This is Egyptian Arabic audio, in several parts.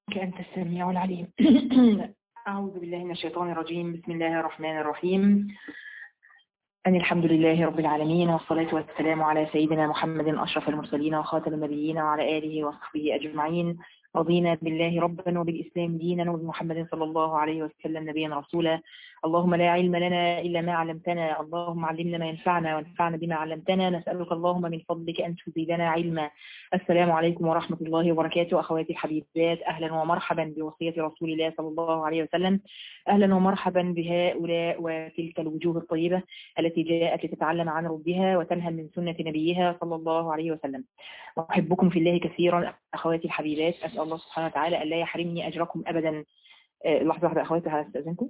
أنت السميع العليم أعوذ بالله من الشيطان الرجيم بسم الله الرحمن الرحيم أن الحمد لله رب العالمين والصلاة والسلام على سيدنا محمد أشرف المرسلين وخاتم النبيين وعلى آله وصحبه أجمعين رضينا بالله ربا وبالإسلام دينا وبمحمد صلى الله عليه وسلم نبيا رسولا اللهم لا علم لنا إلا ما علمتنا اللهم علمنا ما ينفعنا وانفعنا بما علمتنا نسألك اللهم من فضلك أن تزيدنا علما السلام عليكم ورحمة الله وبركاته أخواتي الحبيبات أهلا ومرحبا بوصية رسول الله صلى الله عليه وسلم أهلا ومرحبا بهؤلاء وتلك الوجوه الطيبة التي جاءت لتتعلم عن ربها وتنهى من سنة نبيها صلى الله عليه وسلم أحبكم في الله كثيرا أخواتي الحبيبات أسأل الله سبحانه وتعالى أن لا يحرمني أجركم أبدا آه، لحظة واحدة أخواتي هستأذنكم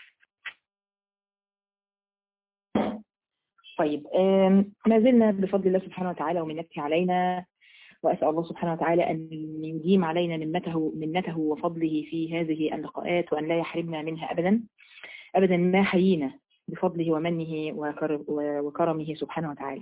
طيب آم، ما زلنا بفضل الله سبحانه وتعالى ومنته علينا وأسأل الله سبحانه وتعالى أن يديم علينا منته, منته وفضله في هذه اللقاءات وأن لا يحرمنا منها أبدا أبدا ما حيينا بفضله ومنه وكر- وكرمه سبحانه وتعالى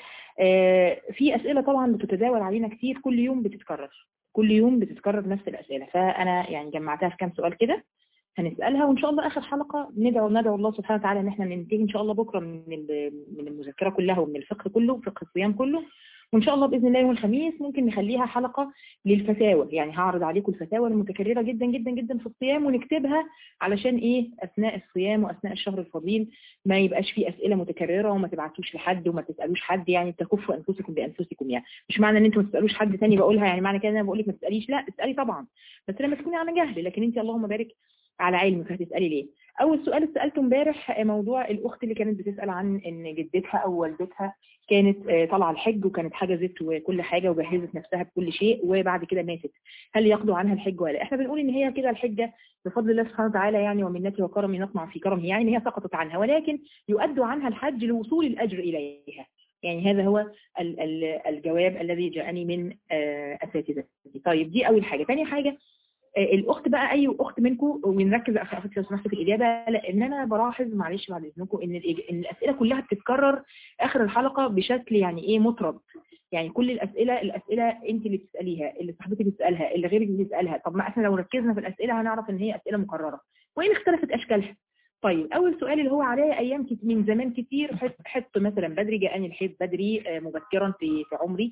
آه، في أسئلة طبعا بتتداول علينا كتير كل يوم بتتكرر كل يوم بتتكرر نفس الأسئلة فأنا يعني جمعتها في كام سؤال كده هنسألها وإن شاء الله آخر حلقة ندعو ندعو الله سبحانه وتعالى إن احنا ننتهي إن شاء الله بكرة من ال- من المذكرة كلها ومن الفقه كله فقه الصيام كله وإن شاء الله بإذن الله يوم الخميس ممكن نخليها حلقة للفتاوى يعني هعرض عليكم الفتاوى المتكررة جدا جدا جدا في الصيام ونكتبها علشان إيه أثناء الصيام وأثناء الشهر الفضيل ما يبقاش فيه أسئلة متكررة وما تبعتوش لحد وما تسألوش حد يعني تكفوا أنفسكم بأنفسكم يعني مش معنى إن أنتوا ما تسألوش حد تاني بقولها يعني معنى كده إن أنا بقول لك ما تسأليش لا اسألي طبعا بس لما تكوني على جهل لكن أنت اللهم بارك على علم فهتسألي ليه أول سؤال سألته امبارح موضوع الأخت اللي كانت بتسأل عن إن جدتها أو والدتها كانت آه، طالعة الحج وكانت حجزت وكل حاجة وجهزت نفسها بكل شيء وبعد كده ماتت هل يقضوا عنها الحج ولا لا؟ احنا بنقول ان هي كده الحجة بفضل الله سبحانه وتعالى يعني ومنته وكرمه نطمع في كرمه يعني ان هي سقطت عنها ولكن يؤدوا عنها الحج لوصول الأجر إليها يعني هذا هو ال- ال- الجواب الذي جاءني من آه، أساتذتي طيب دي أول حاجة ثاني حاجة آه، الاخت بقى اي اخت منكم ونركز اخواتي لو سمحتوا في الاجابه لان انا بلاحظ معلش بعد اذنكم ان الإج- إن الاسئله كلها بتتكرر اخر الحلقه بشكل يعني ايه مطرد يعني كل الاسئله الاسئله انت اللي بتساليها اللي صاحبتك بتسالها اللي غيرك بتسالها طب ما احنا لو ركزنا في الاسئله هنعرف ان هي اسئله مكرره وان اختلفت اشكالها طيب اول سؤال اللي هو عليا ايام كت- من زمان كتير حط, حط مثلا بدري جاءني الحيض بدري آه، مبكرا في في عمري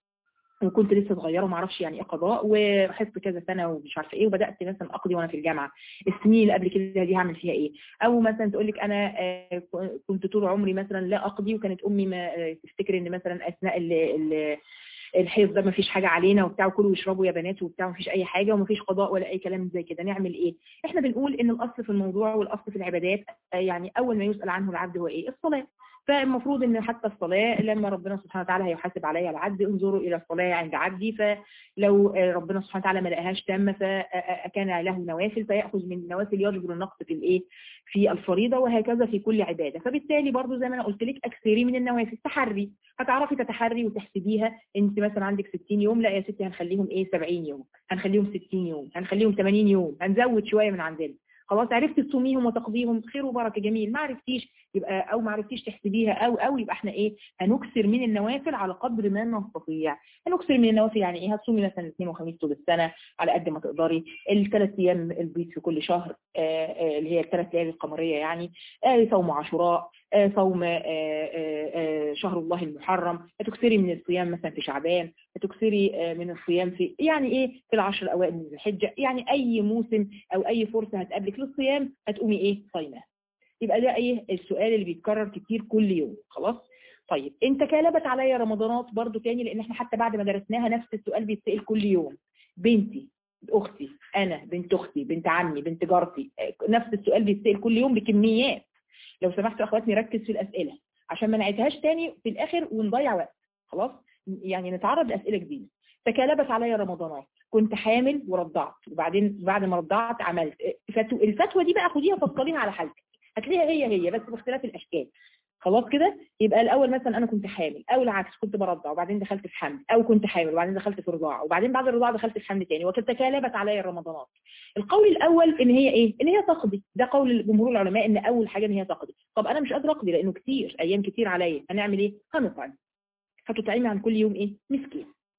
وكنت لسه صغيره وما اعرفش يعني ايه قضاء وحفظت كذا سنه ومش عارفه ايه وبدات مثلا اقضي وانا في الجامعه السنين اللي قبل كده دي هعمل فيها ايه او مثلا تقول لك انا آه، كنت طول عمري مثلا لا اقضي وكانت امي ما آه، تفتكر ان مثلا اثناء ال ال الحيض ده ما فيش حاجه علينا وبتاع وكلوا يشربوا يا بنات وبتاع ما فيش اي حاجه وما فيش قضاء ولا اي كلام زي كده نعمل ايه احنا بنقول ان الاصل في الموضوع والاصل في العبادات آه، يعني اول ما يسال عنه العبد هو ايه الصلاه فالمفروض ان حتى الصلاة لما ربنا سبحانه وتعالى هيحاسب عليا العبد انظروا الى الصلاة عند عبدي فلو آه، ربنا سبحانه وتعالى ما لقاهاش تامة فكان له نوافل فيأخذ من النوافل يجبر النقص في الايه في الفريضة وهكذا في كل عبادة فبالتالي برضو زي ما انا قلت لك اكثري من النوافل تحري هتعرفي تتحري وتحسبيها انت مثلا عندك 60 يوم لا يا ستي هنخليهم ايه 70 يوم هنخليهم 60 يوم هنخليهم 80 يوم هنزود شوية من عندنا خلاص عرفتي تصوميهم وتقضيهم خير وبركه جميل ما عرفتيش يبقى او ما عرفتيش تحسبيها او او يبقى احنا ايه هنكسر من النوافل على قدر ما نستطيع هنكسر من النوافل يعني ايه هتصومي مثلا اثنين وخميس طول السنه على قد ما تقدري الثلاث ايام البيض في كل شهر آه، آه، اللي هي الثلاث ليالي القمريه يعني آه، صوم عاشوراء آه، صوم آه، آه، آه، شهر الله المحرم هتكسري من الصيام مثلا في شعبان هتكسري آه، من الصيام في يعني ايه في العشر الاوائل من ذي الحجه يعني اي موسم او اي فرصه هتقابلك للصيام هتقومي ايه صايمه يبقى ده ايه السؤال اللي بيتكرر كتير كل يوم خلاص طيب انت كالبت عليا رمضانات برضو تاني لان احنا حتى بعد ما درسناها نفس السؤال بيتسال كل يوم بنتي اختي انا بنت اختي بنت عمي بنت جارتي آه، نفس السؤال بيتسال كل يوم بكميات لو سمحتوا اخواتي نركز في الاسئله عشان ما نعيدهاش تاني في الاخر ونضيع وقت خلاص يعني نتعرض لاسئله جديده تكالبت عليا رمضانات كنت حامل ورضعت وبعدين بعد ما رضعت عملت فتو- الفتوى دي بقى خديها فصليها على حالتك هتلاقيها هي هي بس باختلاف الاشكال خلاص كده يبقى الاول مثلا انا كنت حامل او العكس كنت برضع وبعدين دخلت في حمل او كنت حامل وبعدين دخلت في رضاعه وبعدين بعد الرضاعه دخلت في حمل تاني وتتكالبت عليا الرمضانات القول الاول ان هي ايه ان هي تقضي ده قول جمهور العلماء ان اول حاجه ان هي تقضي طب انا مش قادره اقضي لانه كتير ايام كتير عليا هنعمل ايه هنطعم هتطعمي عن كل يوم ايه مسكين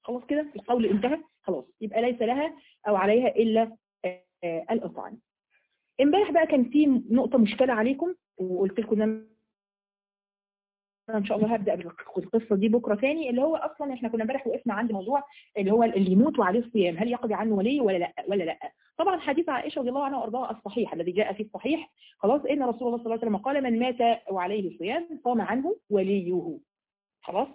خلاص كده القول انتهى خلاص يبقى ليس لها او عليها الا الاطعام امبارح بقى كان في نقطة مشكلة عليكم وقلت لكم ان انا ان شاء الله هبدا بالقصه دي بكره ثاني اللي هو اصلا احنا كنا امبارح وقفنا عند موضوع اللي هو اللي يموت وعليه الصيام هل يقضي عنه ولي ولا لا ولا لا طبعا حديث عائشه رضي الله عنها وارضاها الصحيح الذي جاء في الصحيح خلاص ان رسول الله صلى الله عليه وسلم قال من مات وعليه صيام صام عنه وليه خلاص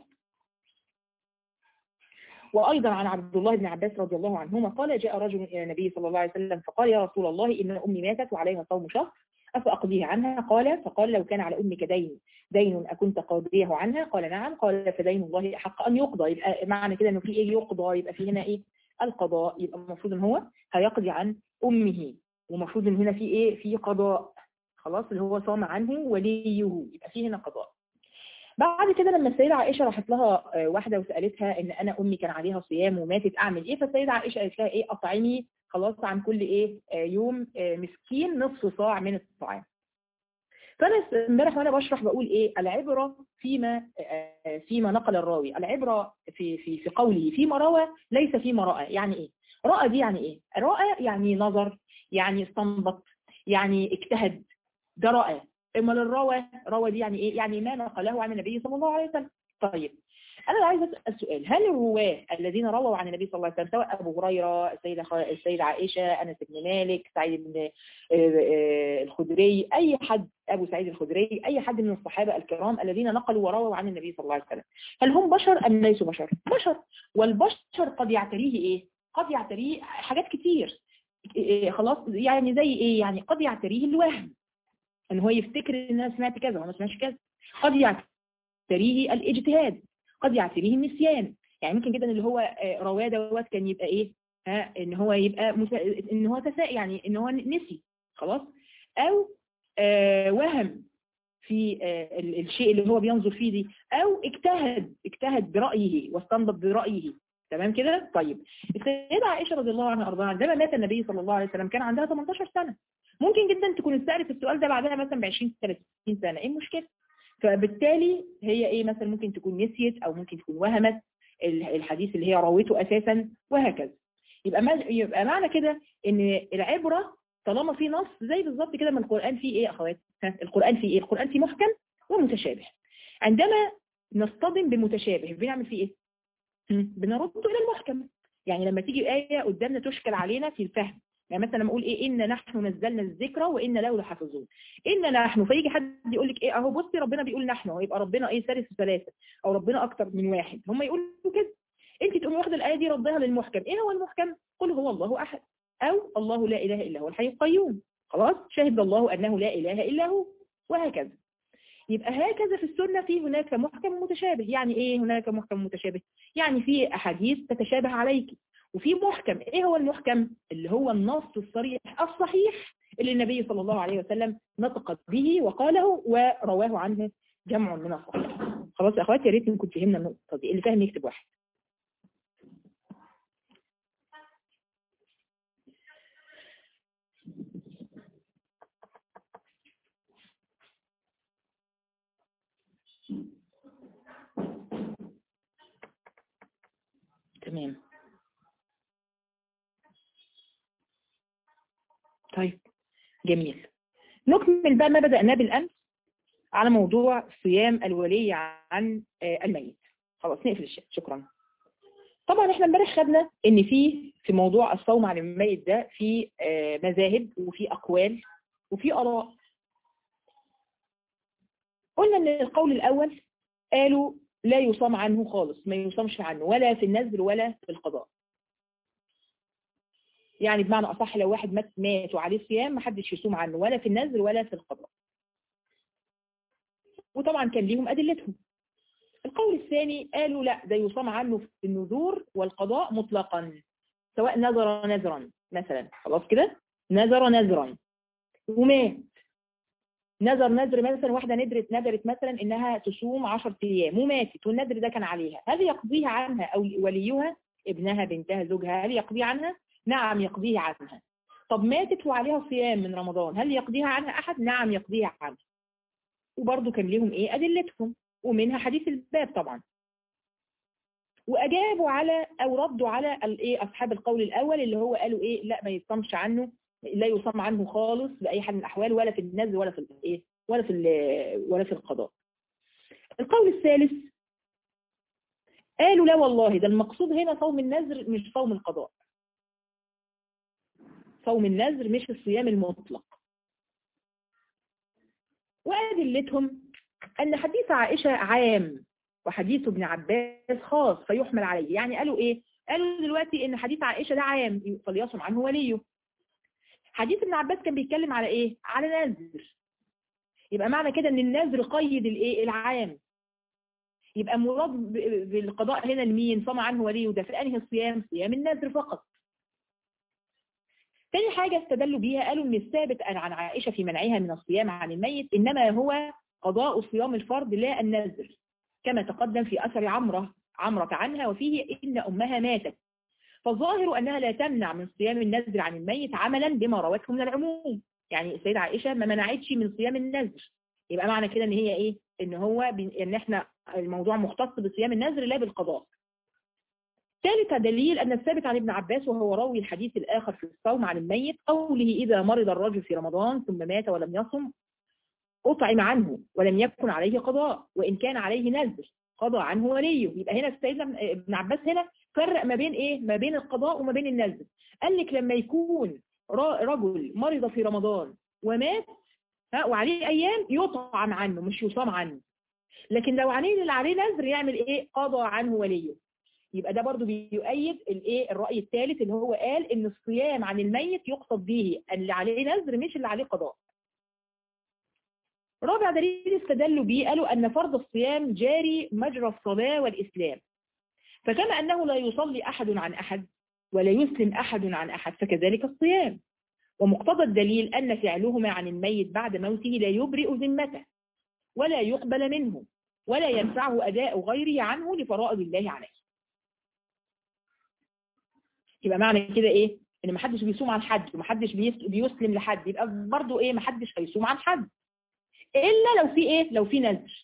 وأيضا عن عبد الله بن عباس رضي الله عنهما قال جاء رجل إلى النبي صلى الله عليه وسلم فقال يا رسول الله إن أمي ماتت وعليها صوم شهر أفأقضيه عنها قال فقال لو كان على أمك دين دين أكنت قاضيه عنها قال نعم قال فدين الله أحق أن يقضى يبقى معنى كده إنه في إيه يقضى يبقى في هنا إيه القضاء يبقى المفروض إن هو هيقضي عن أمه ومفروض إن هنا في إيه في قضاء خلاص اللي هو صام عنه وليه يبقى في هنا قضاء بعد كده لما السيدة عائشة راحت لها واحدة وسألتها ان انا امي كان عليها صيام وماتت اعمل ايه فالسيدة عائشة قالت لها ايه اطعمي خلاص عن كل ايه يوم مسكين نصف صاع من الطعام فانا امبارح وانا بشرح بقول ايه العبرة فيما فيما نقل الراوي العبرة في في في قوله فيما روى ليس فيما رأى يعني ايه رأى دي يعني ايه رأى يعني نظر يعني استنبط يعني اجتهد ده رأى اما للروى روى دي يعني ايه يعني ما نقله عن النبي صلى الله عليه وسلم طيب انا عايز اسال سؤال هل الرواه الذين رووا عن النبي صلى الله عليه وسلم سواء ابو هريره السيده السيده عائشه انس بن مالك سعيد بن الخدري اي حد ابو سعيد الخدري اي حد من الصحابه الكرام الذين نقلوا ورووا عن النبي صلى الله عليه وسلم هل هم بشر ام ليسوا بشر بشر والبشر قد يعتريه ايه قد يعتريه حاجات كتير إيه خلاص يعني زي ايه يعني قد يعتريه الوهم ان هو يفتكر ان انا سمعت كذا وما سمعتش كذا قد يعتريه الاجتهاد قد يعتريه النسيان يعني ممكن جدا اللي هو رواه دوت كان يبقى ايه ها ان هو يبقى مسا... ان هو تسا يعني ان هو نسي خلاص او آه وهم في آه الشيء اللي هو بينظر فيه دي او اجتهد اجتهد برأيه واستنبط برأيه تمام كده طيب السيدة عائشة رضي الله عنها أرضاها عندما مات النبي صلى الله عليه وسلم كان عندها 18 سنة ممكن جدا تكون اتسالت السؤال ده بعدها مثلا ب 20 30 سنه ايه المشكله فبالتالي هي ايه مثلا ممكن تكون نسيت او ممكن تكون وهمت الحديث اللي هي راوته اساسا وهكذا يبقى ما يبقى معنى كده ان العبره طالما في نص زي بالظبط كده من القران فيه ايه يا اخوات القران فيه ايه القران فيه محكم ومتشابه عندما نصطدم بمتشابه بنعمل فيه ايه بنرده الى المحكم يعني لما تيجي ايه قدامنا تشكل علينا في الفهم يعني مثلا لما اقول ايه إن نحن نزلنا الذكر وإن له لحافظون إن نحن فيجي حد يقول لك إيه أهو بصي ربنا بيقول نحن ويبقى ربنا إيه ثالث وثلاثة أو ربنا أكتر من واحد هم يقولوا كده أنت تقومي واخده الآية دي ردها للمحكم إيه هو المحكم قل هو الله أحد أو الله لا إله إلا هو الحي القيوم خلاص شهد الله أنه لا إله إلا هو وهكذا يبقى هكذا في السنة في هناك محكم متشابه يعني إيه هناك محكم متشابه يعني في أحاديث تتشابه عليك وفي محكم ايه هو المحكم اللي هو النص الصريح الصحيح اللي النبي صلى الله عليه وسلم نطق به وقاله ورواه عنه جمع من الصحابه خلاص يا اخواتي يا ريت نكون فهمنا النقطه دي اللي فاهم يكتب واحد تمام طيب جميل نكمل بقى ما بدأناه بالأمس على موضوع صيام الولي عن الميت خلاص نقفل الشات شكرا طبعا احنا امبارح خدنا ان في في موضوع الصوم عن الميت ده في مذاهب وفي اقوال وفي اراء قلنا ان القول الاول قالوا لا يصام عنه خالص ما يصامش عنه ولا في النذر ولا في القضاء يعني بمعنى أصح لو واحد مات مات وعليه صيام محدش يصوم عنه ولا في النذر ولا في القضاء وطبعا كان ليهم أدلتهم القول الثاني قالوا لا ده يصام عنه في النذور والقضاء مطلقا سواء نذر نذرا مثلا خلاص كده نذر نذرا ومات نذر نذر مثلا واحدة ندرت ندرت مثلا انها تصوم 10 ايام وماتت والنذر ده كان عليها هل يقضيها عنها او وليها ابنها بنتها زوجها هل يقضي عنها نعم يقضيه عنها طب ماتت وعليها صيام من رمضان هل يقضيها عنها أحد نعم يقضيها عنها وبرضه كان ليهم إيه أدلتهم ومنها حديث الباب طبعا واجابوا على او ردوا على الايه اصحاب القول الاول اللي هو قالوا ايه لا ما يصمش عنه لا يصم عنه خالص باي حال من الاحوال ولا في النزل ولا في الايه ولا في ولا في القضاء القول الثالث قالوا لا والله ده المقصود هنا صوم النذر مش صوم القضاء صوم النذر مش الصيام المطلق وأدلتهم أن حديث عائشة عام وحديث ابن عباس خاص فيحمل عليه يعني قالوا إيه قالوا دلوقتي إن حديث عائشة ده عام فليصم عنه وليه حديث ابن عباس كان بيتكلم على إيه على نذر يبقى معنى كده ان النذر قيد الايه العام يبقى مراد بالقضاء هنا لمين صام عنه وليه وده في انهي الصيام صيام النذر فقط تاني حاجة استدلوا بيها قالوا ان الثابت عن عائشة في منعها من الصيام عن الميت انما هو قضاء صيام الفرض لا النذر كما تقدم في اثر عمرة عمرة عنها وفيه ان امها ماتت فالظاهر انها لا تمنع من صيام النذر عن الميت عملا بما روته من العموم يعني السيدة عائشة ما منعتش من صيام النذر يبقى معنى كده ان هي ايه ان هو ان احنا الموضوع مختص بصيام النذر لا بالقضاء ثالث دليل أن الثابت عن ابن عباس وهو راوي الحديث الآخر في الصوم عن الميت قوله إذا مرض الرجل في رمضان ثم مات ولم يصم أطعم عنه ولم يكن عليه قضاء وإن كان عليه نذر قضى عنه وليه يبقى هنا السيد ابن عباس هنا فرق ما بين إيه ما بين القضاء وما بين النذر قال لك لما يكون رجل مرض في رمضان ومات ها وعليه أيام يطعم عنه مش يصام عنه لكن لو عليه اللي عليه نذر يعمل إيه قضى عنه وليه يبقى ده برضو بيؤيد الايه الرأي الثالث اللي هو قال ان الصيام عن الميت يقصد به اللي عليه نذر مش اللي عليه قضاء رابع دليل استدلوا به قالوا ان فرض الصيام جاري مجرى الصلاة والإسلام فكما أنه لا يصلي أحد عن أحد ولا يسلم أحد عن أحد فكذلك الصيام ومقتضى الدليل أن فعلهما عن الميت بعد موته لا يبرئ ذمته ولا يقبل منه ولا ينفعه أداء غيره عنه لفرائض الله عليه يبقى معنى كده ايه ان محدش بيصوم عن حد ومحدش بيسلم لحد يبقى برضو ايه محدش هيصوم عن حد الا لو في ايه لو في نذر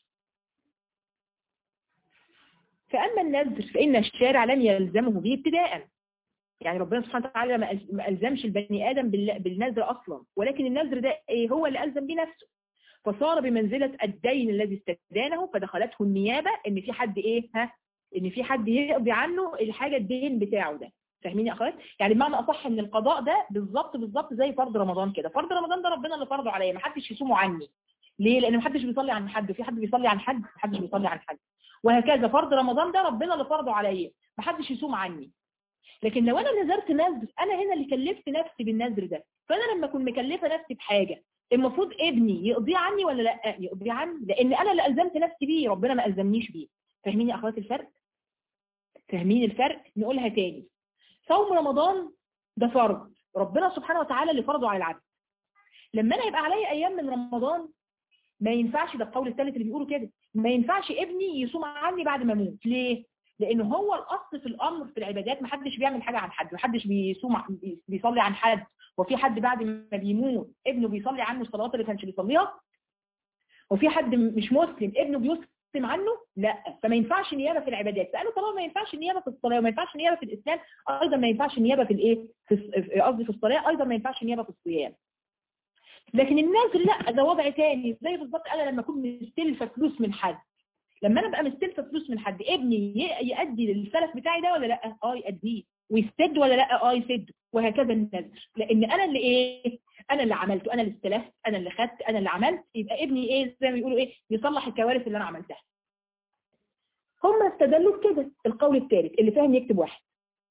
فاما النذر فان الشارع لم يلزمه به ابتداء يعني ربنا سبحانه وتعالى ما الزمش البني ادم بالنذر اصلا ولكن النذر ده ايه هو اللي الزم بنفسه فصار بمنزله الدين الذي استدانه فدخلته النيابه ان في حد ايه ها ان في حد يقضي عنه الحاجه الدين بتاعه ده فاهمين يا اخوات يعني بمعنى اصح ان القضاء ده بالظبط بالظبط زي فرض رمضان كده فرض رمضان ده ربنا اللي فرضه عليا ما حدش يصومه عني ليه لان ما حدش بيصلي عن حد وفي حد بيصلي عن حد ما حدش بيصلي عن حد وهكذا فرض رمضان ده ربنا اللي فرضه عليا ما حدش يصوم عني لكن لو انا نذرت نذر انا هنا اللي كلفت نفسي بالنذر ده فانا لما اكون مكلفه نفسي بحاجه المفروض ابني يقضيه عني ولا لا يقضيه عني لان انا اللي الزمت نفسي بيه ربنا ما الزمنيش بيه فاهمين يا اخوات الفرق فاهمين الفرق نقولها تاني صوم رمضان ده فرض ربنا سبحانه وتعالى اللي فرضه على العبد لما انا يبقى عليا ايام من رمضان ما ينفعش ده القول الثالث اللي بيقولوا كده ما ينفعش ابني يصوم عني بعد ما اموت ليه لان هو الاصل في الامر في العبادات ما حدش بيعمل حاجه عن حد ما حدش بيصوم بيصلي عن حد وفي حد بعد ما بيموت ابنه بيصلي عنه الصلوات اللي كانش بيصليها وفي حد مش مسلم ابنه بيسلم عنه لا فما ينفعش نيابه في العبادات فقالوا طالما ما ينفعش نيابه في الصلاه وما ينفعش نيابه في الاسلام ايضا ما ينفعش نيابه في الايه في قصدي في الصلاه ايضا ما ينفعش نيابه في الصيام لكن الناس لا ده وضع تاني زي بالظبط انا لما اكون مستلفه فلوس من حد لما انا ابقى مستلفه فلوس من حد ابني يؤدي للسلف بتاعي ده ولا لا اه يؤديه ويسد ولا لا اه يسد وهكذا النذر لان انا اللي ايه انا اللي عملته انا اللي استلفت انا اللي خدت انا اللي عملت يبقى ابني ايه زي ما بيقولوا ايه يصلح الكوارث اللي انا عملتها هم استدلوا بكده القول الثالث اللي فاهم يكتب واحد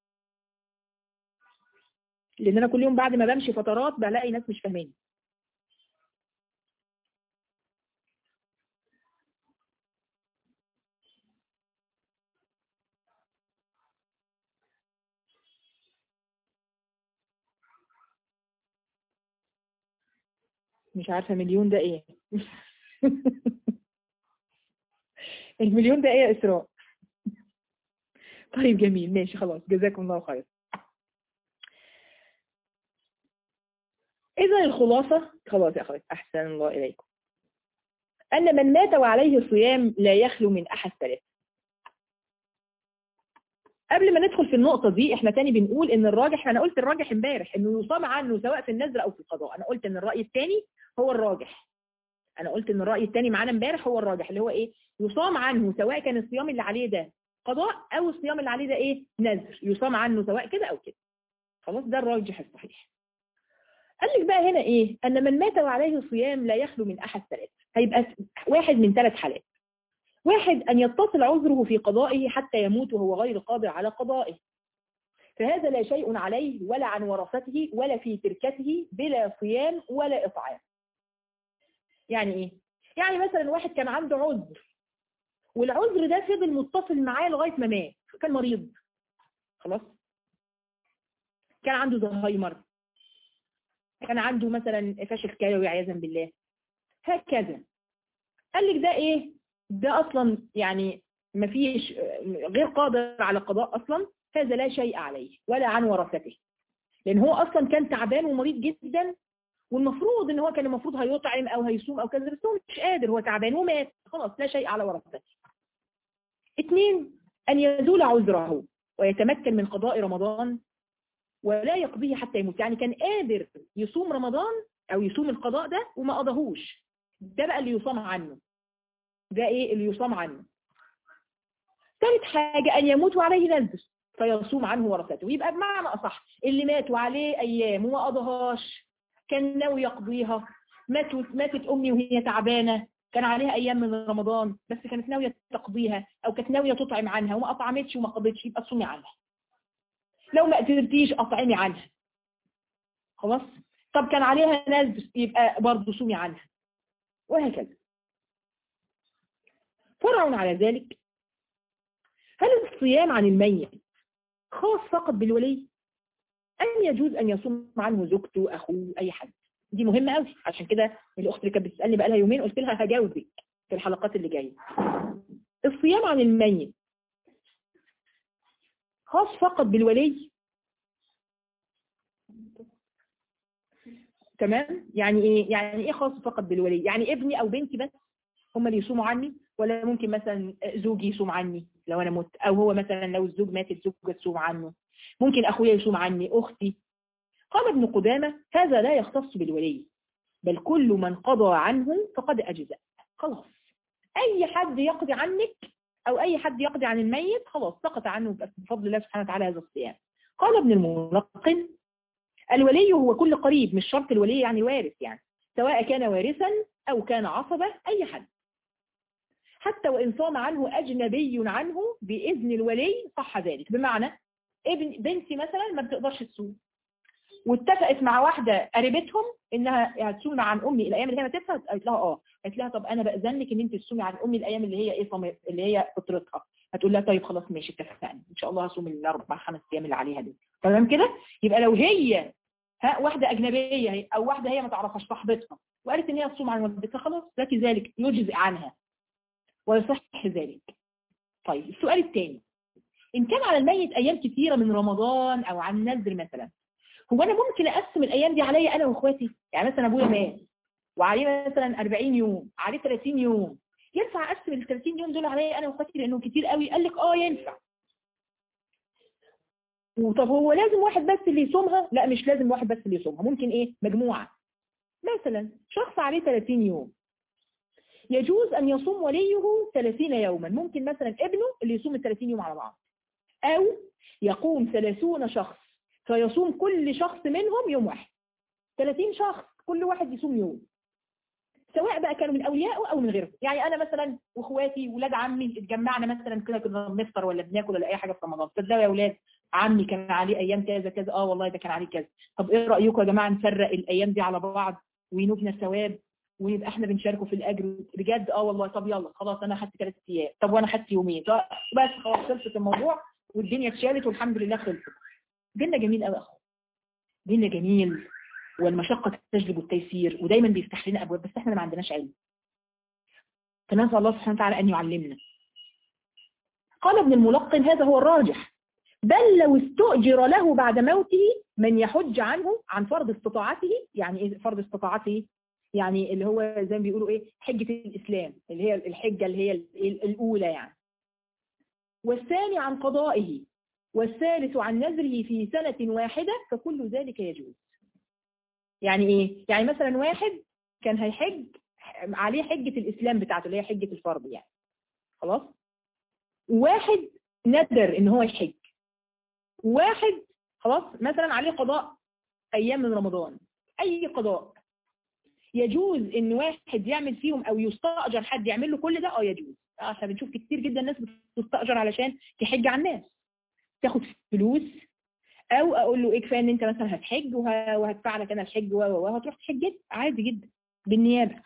لان انا كل يوم بعد ما بمشي فترات بلاقي ناس مش فاهمين مش عارفة مليون ده ايه المليون ده ايه يا اسراء طيب جميل ماشي خلاص جزاكم الله خير اذا الخلاصة خلاص يا اخوات احسن الله اليكم ان من مات وعليه صيام لا يخلو من احد ثلاثة قبل ما ندخل في النقطة دي احنا تاني بنقول ان الراجح انا قلت الراجح امبارح انه يصام عنه سواء في النذر او في القضاء انا قلت ان الرأي الثاني هو الراجح انا قلت ان الرأي الثاني معانا امبارح هو الراجح اللي هو ايه يصام عنه سواء كان الصيام اللي عليه ده قضاء او الصيام اللي عليه ده ايه نذر يصام عنه سواء كده او كده خلاص ده الراجح الصحيح قال لك بقى هنا ايه ان من مات وعليه صيام لا يخلو من احد ثلاث هيبقى واحد من ثلاث حالات واحد أن يتصل عذره في قضائه حتى يموت وهو غير قادر على قضائه فهذا لا شيء عليه ولا عن ورثته ولا في تركته بلا صيام ولا إطعام يعني إيه؟ يعني مثلا واحد كان عنده عذر والعذر ده فضل متصل معاه لغاية ما مات كان مريض خلاص كان عنده زهايمر كان عنده مثلا فشل كلوي عياذا بالله هكذا قال لك ده ايه ده اصلا يعني ما فيش غير قادر على قضاء اصلا هذا لا شيء عليه ولا عن ورثته لان هو اصلا كان تعبان ومريض جدا والمفروض ان هو كان المفروض هيطعم او هيصوم او كذا بس هو مش قادر هو تعبان ومات خلاص لا شيء على ورثته اثنين ان يزول عذره ويتمكن من قضاء رمضان ولا يقضيه حتى يموت يعني كان قادر يصوم رمضان او يصوم القضاء ده وما قضاهوش ده بقى اللي يصام عنه ده ايه اللي يصام عنه ثالث حاجة ان يموت وعليه نذر فيصوم عنه ورثته ويبقى بمعنى اصح اللي مات وعليه ايام وما قضاهاش كان ناوي يقضيها ماتت ماتت امي وهي تعبانه كان عليها ايام من رمضان بس كانت ناويه تقضيها او كانت ناويه تطعم عنها وما اطعمتش وما قضتش يبقى صومي عنها لو ما قدرتيش اطعمي عنها خلاص طب كان عليها نذر يبقى برضه صومي عنها وهكذا فرع على ذلك هل الصيام عن الميت خاص فقط بالولي أم يجوز أن يصوم عنه زوجته أخوه أي حد دي مهمة قوي عشان كده الأخت اللي كانت بتسألني بقى لها يومين قلت لها هجاوبك في الحلقات اللي جاية الصيام عن الميت خاص فقط بالولي تمام يعني ايه يعني ايه خاص فقط بالولي يعني ابني او بنتي بس هم اللي يصوموا عني ولا ممكن مثلا زوجي يصوم عني لو انا مت او هو مثلا لو الزوج مات الزوجه تصوم عنه ممكن اخويا يصوم عني اختي قال ابن قدامه هذا لا يختص بالولي بل كل من قضى عنه فقد اجزأ خلاص اي حد يقضي عنك او اي حد يقضي عن الميت خلاص سقط عنه بفضل الله سبحانه وتعالى هذا الصيام قال ابن الملقن الولي هو كل قريب مش شرط الولي يعني وارث يعني سواء كان وارثا او كان عصبة اي حد حتى وإن صام عنه أجنبي عنه بإذن الولي صح ذلك بمعنى ابن بنتي مثلا ما بتقدرش تصوم واتفقت مع واحدة قريبتهم انها هتصوم عن امي الايام اللي هي ماتتها قالت لها اه قالت لها طب انا باذنك ان انت تصومي عن امي الايام اللي هي ايه صم... اللي هي فطرتها هتقول لها طيب خلاص ماشي اتفقنا ان شاء الله هصوم الاربع خمس ايام اللي عليها دي تمام كده يبقى لو هي ها واحدة اجنبية هي او واحدة هي ما تعرفهاش صاحبتها وقالت ان هي تصوم عن والدتها خلاص ذاك ذلك يجزئ عنها ويصح ذلك طيب السؤال الثاني إن كان على الميت أيام كثيرة من رمضان أو عن نذر مثلا هو أنا ممكن أقسم الأيام دي عليا أنا وإخواتي يعني مثلا أبويا مات وعليه مثلا 40 يوم عليه 30 يوم ينفع أقسم ال 30 يوم دول عليا أنا وإخواتي لأنه كتير قوي قال لك آه ينفع وطب هو لازم واحد بس اللي يصومها لا مش لازم واحد بس اللي يصومها ممكن إيه مجموعة مثلا شخص عليه 30 يوم يجوز أن يصوم وليه 30 يوما ممكن مثلا ابنه اللي يصوم ال 30 يوم على بعض أو يقوم 30 شخص فيصوم كل شخص منهم يوم واحد 30 شخص كل واحد يصوم يوم سواء بقى كانوا من أوليائه أو من غيره يعني أنا مثلا وإخواتي ولاد عمي اتجمعنا مثلا كده كنا بنفطر ولا بناكل ولا أي حاجة في رمضان تصدقوا يا أولاد عمي كان عليه أيام كذا كذا آه والله ده كان عليه كذا طب إيه رأيكم يا جماعة نفرق الأيام دي على بعض وينوبنا الثواب ويبقى احنا بنشاركه في الاجر بجد اه والله طب يلا خلاص انا خدت ثلاث ايام طب وانا خدت يومين طب بس خلاص خلصت الموضوع والدنيا اتشالت والحمد لله خلصت ديننا جميل قوي اخو ديننا جميل والمشقة تجلب التيسير ودايما بيفتح لنا ابواب بس احنا ما عندناش علم فنسأل الله سبحانه وتعالى ان يعلمنا قال ابن الملقن هذا هو الراجح بل لو استؤجر له بعد موته من يحج عنه عن فرض استطاعته يعني ايه فرض استطاعته يعني اللي هو زي ما بيقولوا ايه حجة الإسلام اللي هي الحجة اللي هي الأولى يعني والثاني عن قضائه والثالث عن نذره في سنة واحدة فكل ذلك يجوز يعني ايه يعني مثلا واحد كان هيحج عليه حجة الإسلام بتاعته اللي هي حجة الفرض يعني خلاص واحد ندر ان هو يحج واحد خلاص مثلا عليه قضاء ايام من رمضان اي قضاء يجوز ان واحد يعمل فيهم او يستأجر حد يعمل له كل ده اه يجوز احنا بنشوف كتير جدا ناس بتستأجر علشان تحج على الناس تاخد فلوس او اقول له ايه كفايه ان انت مثلا هتحج وهدفع لك انا الحج وهتروح تحج عادي جدا بالنيابه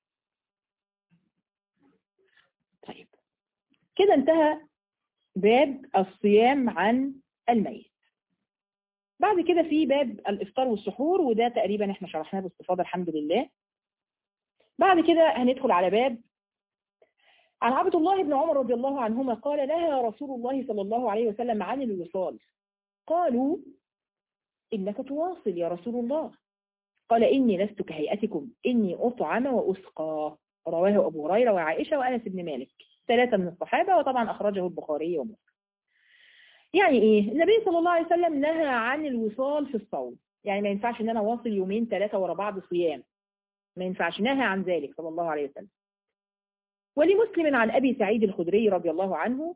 طيب كده انتهى باب الصيام عن الميت بعد كده في باب الافطار والسحور وده تقريبا احنا شرحناه باستفاضه الحمد لله بعد كده هندخل على باب عن عبد الله بن عمر رضي الله عنهما قال لها رسول الله صلى الله عليه وسلم عن الوصال قالوا إنك تواصل يا رسول الله قال إني لست كهيئتكم إني أطعم وأسقى رواه أبو هريرة وعائشة وأنس بن مالك ثلاثة من الصحابة وطبعا أخرجه البخاري ومسلم يعني إيه النبي صلى الله عليه وسلم نهى عن الوصال في الصوم يعني ما ينفعش إن أنا واصل يومين ثلاثة ورا بعض صيام ما ينفعش نهى عن ذلك صلى الله عليه وسلم ولمسلم عن أبي سعيد الخدري رضي الله عنه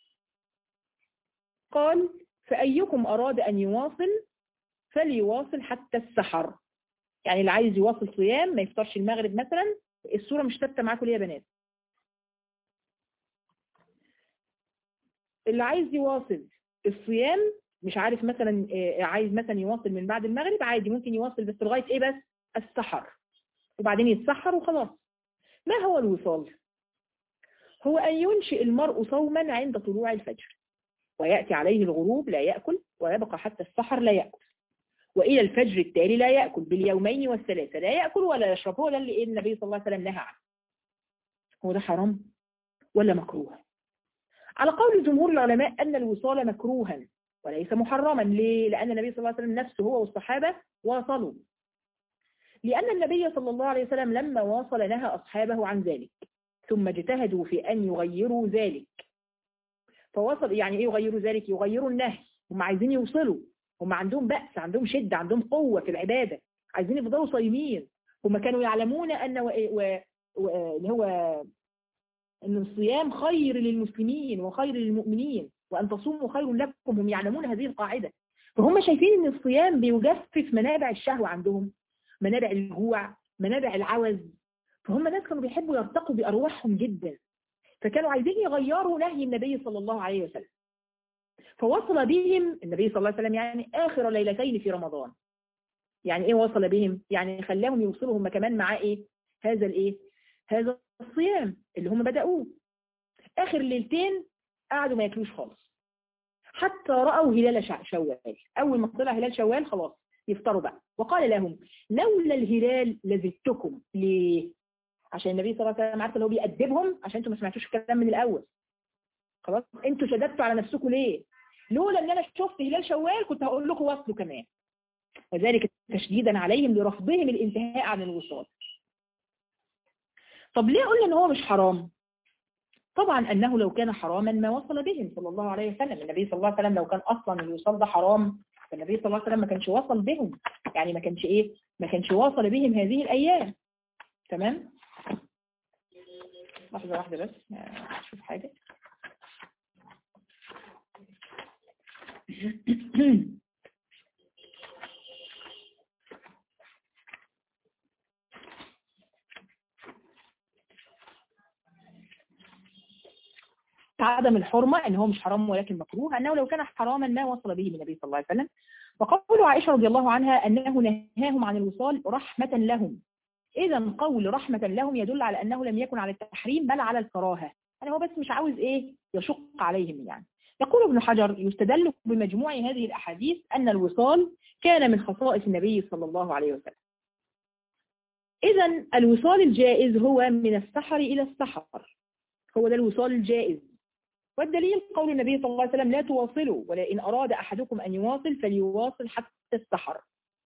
قال فأيكم أراد أن يواصل فليواصل حتى السحر يعني اللي عايز يواصل صيام ما يفطرش المغرب مثلا الصورة مش ثابته معاكم ليه يا بنات اللي عايز يواصل الصيام مش عارف مثلا عايز مثلا يواصل من بعد المغرب عادي ممكن يواصل بس لغاية ايه بس السحر وبعدين يتسحر وخلاص ما هو الوصال هو أن ينشئ المرء صوما عند طلوع الفجر ويأتي عليه الغروب لا يأكل ويبقى حتى السحر لا يأكل وإلى الفجر التالي لا يأكل باليومين والثلاثة لا يأكل ولا يشرب هو ده اللي النبي صلى الله عليه وسلم نهى عنه هو ده حرام ولا مكروه على قول جمهور العلماء أن الوصال مكروها وليس محرما ليه؟ لأن النبي صلى الله عليه وسلم نفسه هو والصحابة واصلوا لأن النبي صلى الله عليه وسلم لما واصل نهى أصحابه عن ذلك ثم اجتهدوا في أن يغيروا ذلك فوصل يعني ايه يغيروا ذلك يغيروا النهي هم عايزين يوصلوا هم عندهم بأس عندهم شدة عندهم قوة في العبادة عايزين يفضلوا صايمين هم كانوا يعلمون أن و... و... و... اللي هو أن الصيام خير للمسلمين وخير للمؤمنين وأن تصوموا خير لكم هم يعلمون هذه القاعدة فهم شايفين أن الصيام بيجفف منابع الشهوة عندهم منابع الجوع منابع العوز فهم ناس كانوا بيحبوا يرتقوا بأرواحهم جدا فكانوا عايزين يغيروا نهي النبي صلى الله عليه وسلم فوصل بهم النبي صلى الله عليه وسلم يعني آخر ليلتين في رمضان يعني ايه وصل بهم يعني خلاهم يوصلوا هم كمان معاه ايه هذا الايه هذا الصيام اللي هم بدأوه آخر ليلتين قعدوا ما ياكلوش خالص حتى رأوا هلال شوال أول ما طلع هلال شوال خلاص يفطروا بقى وقال لهم لولا الهلال لزدتكم ليه عشان النبي صلى الله عليه وسلم عارفه اللي هو بيأدبهم عشان انتوا ما سمعتوش الكلام من الاول خلاص انتوا شددتوا على نفسكم ليه لولا ان انا شفت هلال شوال كنت هقول لكم وصلوا كمان وذلك تشديدا عليهم لرفضهم الانتهاء عن الوصال طب ليه قلنا ان هو مش حرام طبعا انه لو كان حراما ما وصل بهم صلى الله عليه وسلم النبي صلى الله عليه وسلم لو كان اصلا الوصال ده حرام فالنبي صلى الله عليه وسلم ما كانش وصل بهم يعني ما كانش ايه ما كانش واصل بهم هذه الايام تمام لحظة واحدة بس اشوف حاجة عدم الحرمة ان هو مش حرام ولكن مكروه انه لو كان حراما ما وصل به النبي صلى الله عليه وسلم وقول عائشة رضي الله عنها انه نهاهم عن الوصال رحمة لهم اذا قول رحمة لهم يدل على انه لم يكن على التحريم بل على الكراهة يعني هو بس مش عاوز ايه يشق عليهم يعني يقول ابن حجر يستدل بمجموع هذه الاحاديث ان الوصال كان من خصائص النبي صلى الله عليه وسلم اذا الوصال الجائز هو من السحر الى السحر هو ده الوصال الجائز والدليل قول النبي صلى الله عليه وسلم لا تواصلوا ولا إن أراد أحدكم أن يواصل فليواصل حتى السحر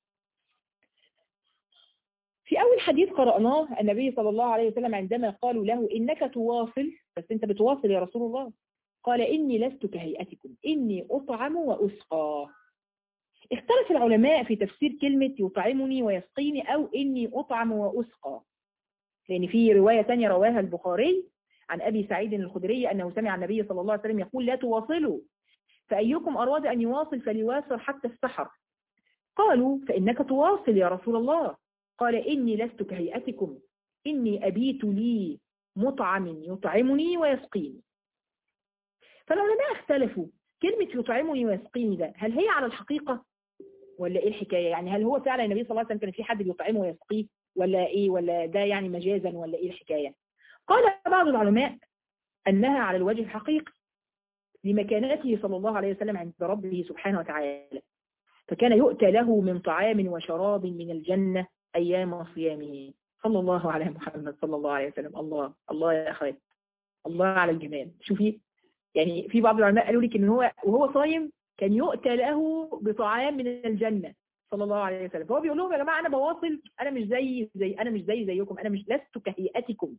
في أول حديث قرأناه النبي صلى الله عليه وسلم عندما قالوا له إنك تواصل بس أنت بتواصل يا رسول الله قال إني لست كهيئتكم إني أطعم وأسقى اختلف العلماء في تفسير كلمة يطعمني ويسقيني أو إني أطعم وأسقى لأن في رواية تانية رواها البخاري عن أبي سعيد الخدري أنه سمع النبي صلى الله عليه وسلم يقول لا تواصلوا فأيكم أراد أن يواصل فليواصل حتى السحر قالوا فإنك تواصل يا رسول الله قال إني لست كهيئتكم إني أبيت لي مطعم يطعمني ويسقيني فالعلماء اختلفوا كلمة يطعمني ويسقيني ده هل هي على الحقيقة ولا ايه الحكاية يعني هل هو فعلا النبي صلى الله عليه وسلم كان في حد بيطعمه ويسقيه ولا ايه ولا ده يعني مجازا ولا ايه الحكاية قال بعض العلماء انها على الوجه الحقيقي لمكانته صلى الله عليه وسلم عند ربه سبحانه وتعالى فكان يؤتى له من طعام وشراب من الجنة ايام صيامه صلى الله على محمد صلى الله عليه وسلم الله الله يا اخوات الله على الجمال شوفي يعني في بعض العلماء قالوا لك ان هو وهو صايم كان يؤتى له بطعام من الجنة صلى الله عليه وسلم فهو بيقول لهم يا جماعة أنا بواصل أنا مش زي زي أنا مش زي زيكم أنا مش لست كهيئتكم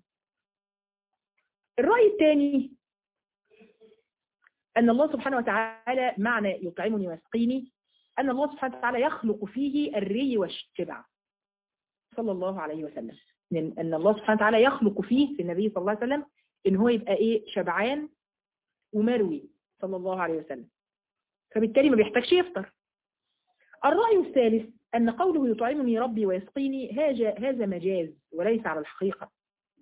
الرأي الثاني أن الله سبحانه وتعالى معنى يطعمني ويسقيني أن الله سبحانه وتعالى يخلق فيه الري والشبع صلى الله عليه وسلم أن الله سبحانه وتعالى يخلق فيه في النبي صلى الله عليه وسلم إن هو يبقى إيه شبعان ومروي صلى الله عليه وسلم فبالتالي ما بيحتاجش يفطر الرأي الثالث أن قوله يطعمني ربي ويسقيني هذا مجاز وليس على الحقيقة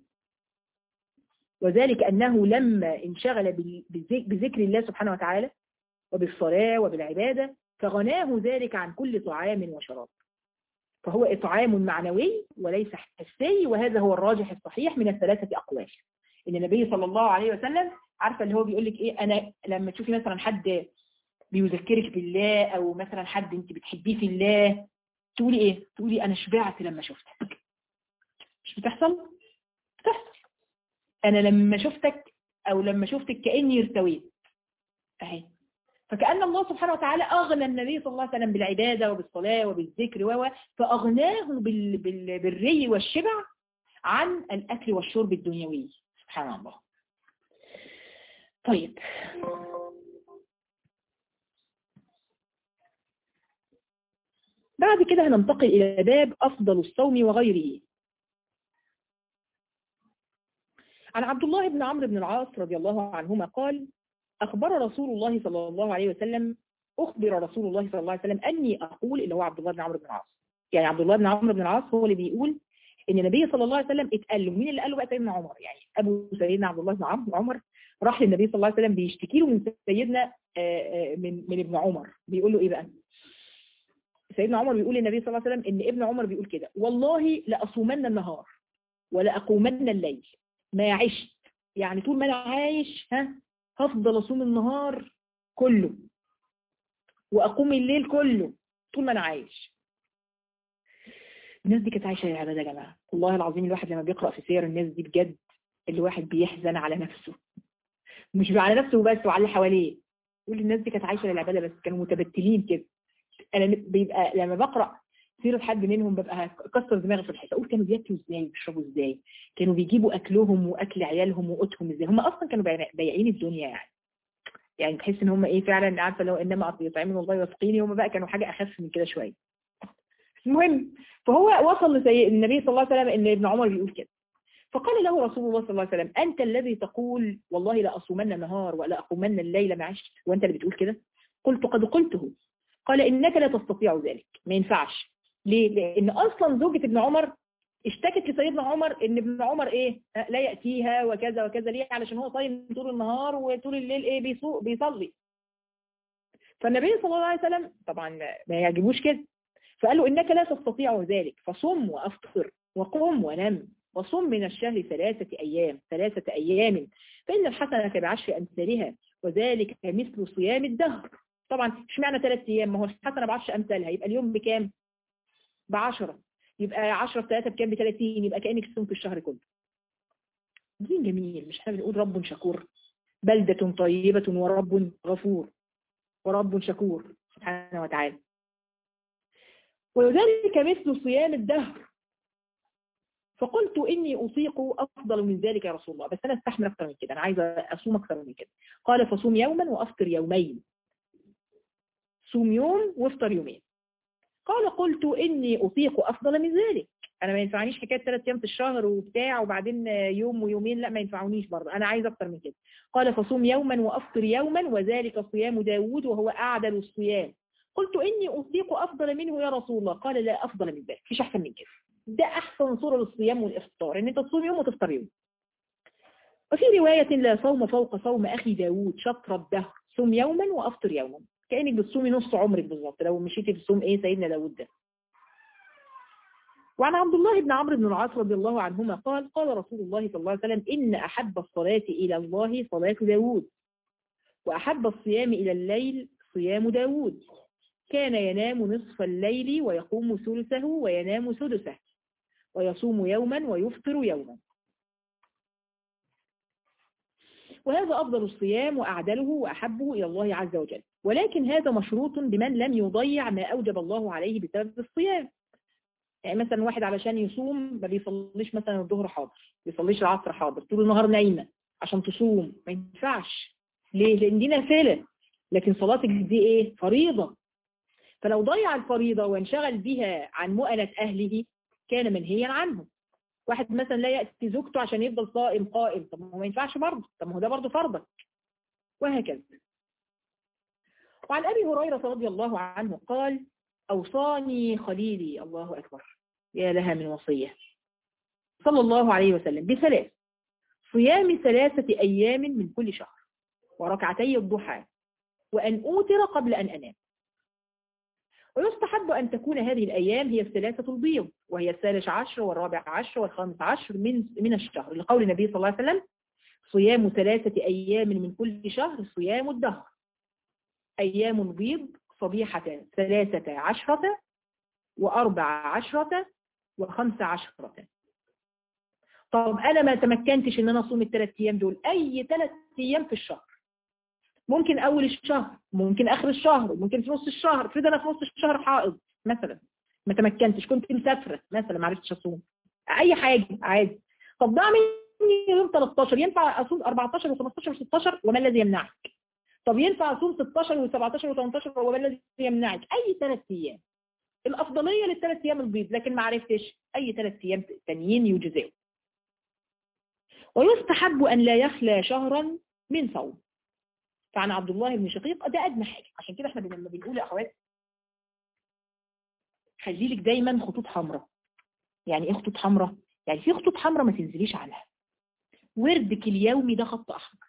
وذلك أنه لما انشغل بذكر الله سبحانه وتعالى وبالصلاة وبالعبادة فغناه ذلك عن كل طعام وشراب فهو إطعام معنوي وليس حسي وهذا هو الراجح الصحيح من الثلاثة أقوال إن النبي صلى الله عليه وسلم عارفة اللي هو بيقول لك إيه أنا لما تشوفي مثلا حد بيذكرك بالله او مثلا حد انت بتحبيه في الله تقولي ايه تقولي انا شبعت لما شفتك مش بتحصل بتحصل انا لما شفتك او لما شفتك كاني ارتويت اهي فكأن الله سبحانه وتعالى أغنى النبي صلى الله عليه وسلم بالعبادة وبالصلاة وبالذكر و فأغناه بال... بال... بالري والشبع عن الأكل والشرب الدنيوي سبحان الله طيب بعد كده هننتقل إلى باب أفضل الصوم وغيره عن عبد الله بن عمرو بن العاص رضي الله عنهما قال أخبر رسول الله صلى الله عليه وسلم أخبر رسول الله صلى الله عليه وسلم أني أقول اللي هو عبد الله بن عمرو بن العاص يعني عبد الله بن عمرو بن العاص هو اللي بيقول ان النبي صلى الله عليه وسلم اتقال له مين اللي قال له بقى سيدنا عمر يعني ابو سيدنا عبد الله بن عمر راح للنبي صلى الله عليه وسلم بيشتكي له من سيدنا من من ابن عمر بيقول له ايه بقى سيدنا عمر بيقول للنبي صلى الله عليه وسلم ان ابن عمر بيقول كده والله لأصومن النهار ولأقومن الليل ما عشت يعني طول ما انا عايش ها هفضل اصوم النهار كله واقوم الليل كله طول ما انا عايش الناس دي كانت عايشه العباده يا جماعه والله العظيم الواحد لما بيقرا في سير الناس دي بجد الواحد بيحزن على نفسه مش على نفسه بس وعلى اللي حواليه يقول الناس دي كانت عايشه للعباده بس كانوا متبتلين كده انا بيبقى لما بقرا سيرة حد منهم ببقى كسر دماغي في الحته اقول كانوا بياكلوا ازاي بيشربوا ازاي كانوا بيجيبوا اكلهم واكل عيالهم وقوتهم ازاي هم اصلا كانوا بايعين الدنيا يعني يعني تحس ان هم ايه فعلا عارفه لو انما يطعمون الله ويسقيني هم بقى كانوا حاجه اخف من كده شويه المهم فهو وصل لسيد النبي صلى الله عليه وسلم ان ابن عمر بيقول كده فقال له رسول الله صلى الله عليه وسلم انت الذي تقول والله لا اصومن النهار ولا اقومن الليل معش وانت اللي بتقول كده قلت قد قلته قال انك لا تستطيع ذلك ما ينفعش ليه لان اصلا زوجة ابن عمر اشتكت لسيدنا عمر ان ابن عمر ايه لا يأتيها وكذا وكذا ليه علشان هو صايم طول النهار وطول الليل ايه بيسوق بيصلي فالنبي صلى الله عليه وسلم طبعا ما يعجبوش كده فقال له انك لا تستطيع ذلك فصم وافطر وقم ونم وصم من الشهر ثلاثة ايام ثلاثة ايام فان الحسنة بعشر امثالها وذلك مثل صيام الدهر طبعا اشمعنى ثلاث ايام ما هو الحسنة بعشر امثالها يبقى اليوم بكام بعشرة يبقى 10 في 3 بكام ب 30 يبقى كأنك صمت الشهر كله دين جميل مش احنا بنقول رب شكور بلدة طيبة ورب غفور ورب شكور سبحانه وتعالى وذلك مثل صيام الدهر فقلت إني أطيق أفضل من ذلك يا رسول الله بس أنا استحمل أكثر من كده أنا عايزة أصوم أكثر من كده قال فصوم يوما وأفطر يومين صوم يوم وافطر يومين قال قلت إني أطيق أفضل من ذلك أنا ما ينفعنيش حكاية ثلاث أيام في الشهر وبتاع وبعدين يوم ويومين لا ما ينفعونيش برضه أنا عايزة أكثر من كده قال فصوم يوما وأفطر يوما وذلك صيام داود وهو أعدل الصيام قلت إني أطيق أفضل منه يا رسول الله قال لا أفضل من ذلك مفيش أحسن من كده ده أحسن صورة للصيام والإفطار إن أنت تصوم يوم وتفطر يوم وفي رواية لا صوم فوق صوم أخي داود شطر الدهر صوم يوما وأفطر يوما كأنك بتصومي نص عمرك بالظبط لو مشيتي في صوم إيه سيدنا داود ده وعن عبد الله بن عمرو بن العاص رضي الله عنهما قال قال رسول الله صلى الله عليه وسلم إن أحب الصلاة إلى الله صلاة داود وأحب الصيام إلى الليل صيام داود كان ينام نصف الليل ويقوم ثلثه وينام سدسه ويصوم يوما ويفطر يوما وهذا أفضل الصيام وأعدله وأحبه إلى الله عز وجل ولكن هذا مشروط بمن لم يضيع ما أوجب الله عليه بسبب الصيام يعني مثلا واحد علشان يصوم ما بيصليش مثلا الظهر حاضر بيصليش العصر حاضر طول النهار نايمة عشان تصوم ما ينفعش ليه؟ لأن دي نافلة لكن صلاتك دي ايه؟ فريضة فلو ضيع الفريضة وانشغل بها عن مؤنة أهله كان منهيا عنه واحد مثلا لا يأتي زوجته عشان يفضل صائم قائم طب ما ينفعش برضه طب ما هو ده برضه فرضك وهكذا وعن أبي هريرة رضي الله عنه قال أوصاني خليلي الله أكبر يا لها من وصية صلى الله عليه وسلم بثلاث صيام ثلاثة أيام من كل شهر وركعتي الضحى وأن أوتر قبل أن أنام ويستحب أن تكون هذه الأيام هي الثلاثة البيض وهي الثالث عشر والرابع عشر والخامس عشر من من الشهر لقول النبي صلى الله عليه وسلم صيام ثلاثة أيام من كل شهر صيام الدهر أيام بيض صبيحة ثلاثة عشرة وأربع عشرة وخمس عشرة طب أنا ما تمكنتش إن أنا أصوم الثلاث أيام دول أي ثلاث أيام في الشهر ممكن أول الشهر ممكن آخر الشهر ممكن في نص الشهر افرض أنا في نص الشهر حائض مثلا ما تمكنتش كنت مسافرة مثلا ما عرفتش أصوم أي حاجة عادي طب ده مني يوم 13 ينفع أصوم 14 و15 و16 وما الذي يمنعك طب ينفع أصوم 16 و17 و18 وما الذي يمنعك أي ثلاث أيام الأفضلية للثلاث أيام البيض لكن ما عرفتش أي ثلاث أيام تانيين يجزئوا ويستحب أن لا يخلى شهرا من صوم فعن عبد الله بن شقيق ده أدنى حاجة عشان كده احنا لما بنقول يا أخوات خلي لك دايما خطوط حمراء يعني ايه خطوط حمراء يعني في خطوط حمراء ما تنزليش عنها وردك اليومي ده خط أحمر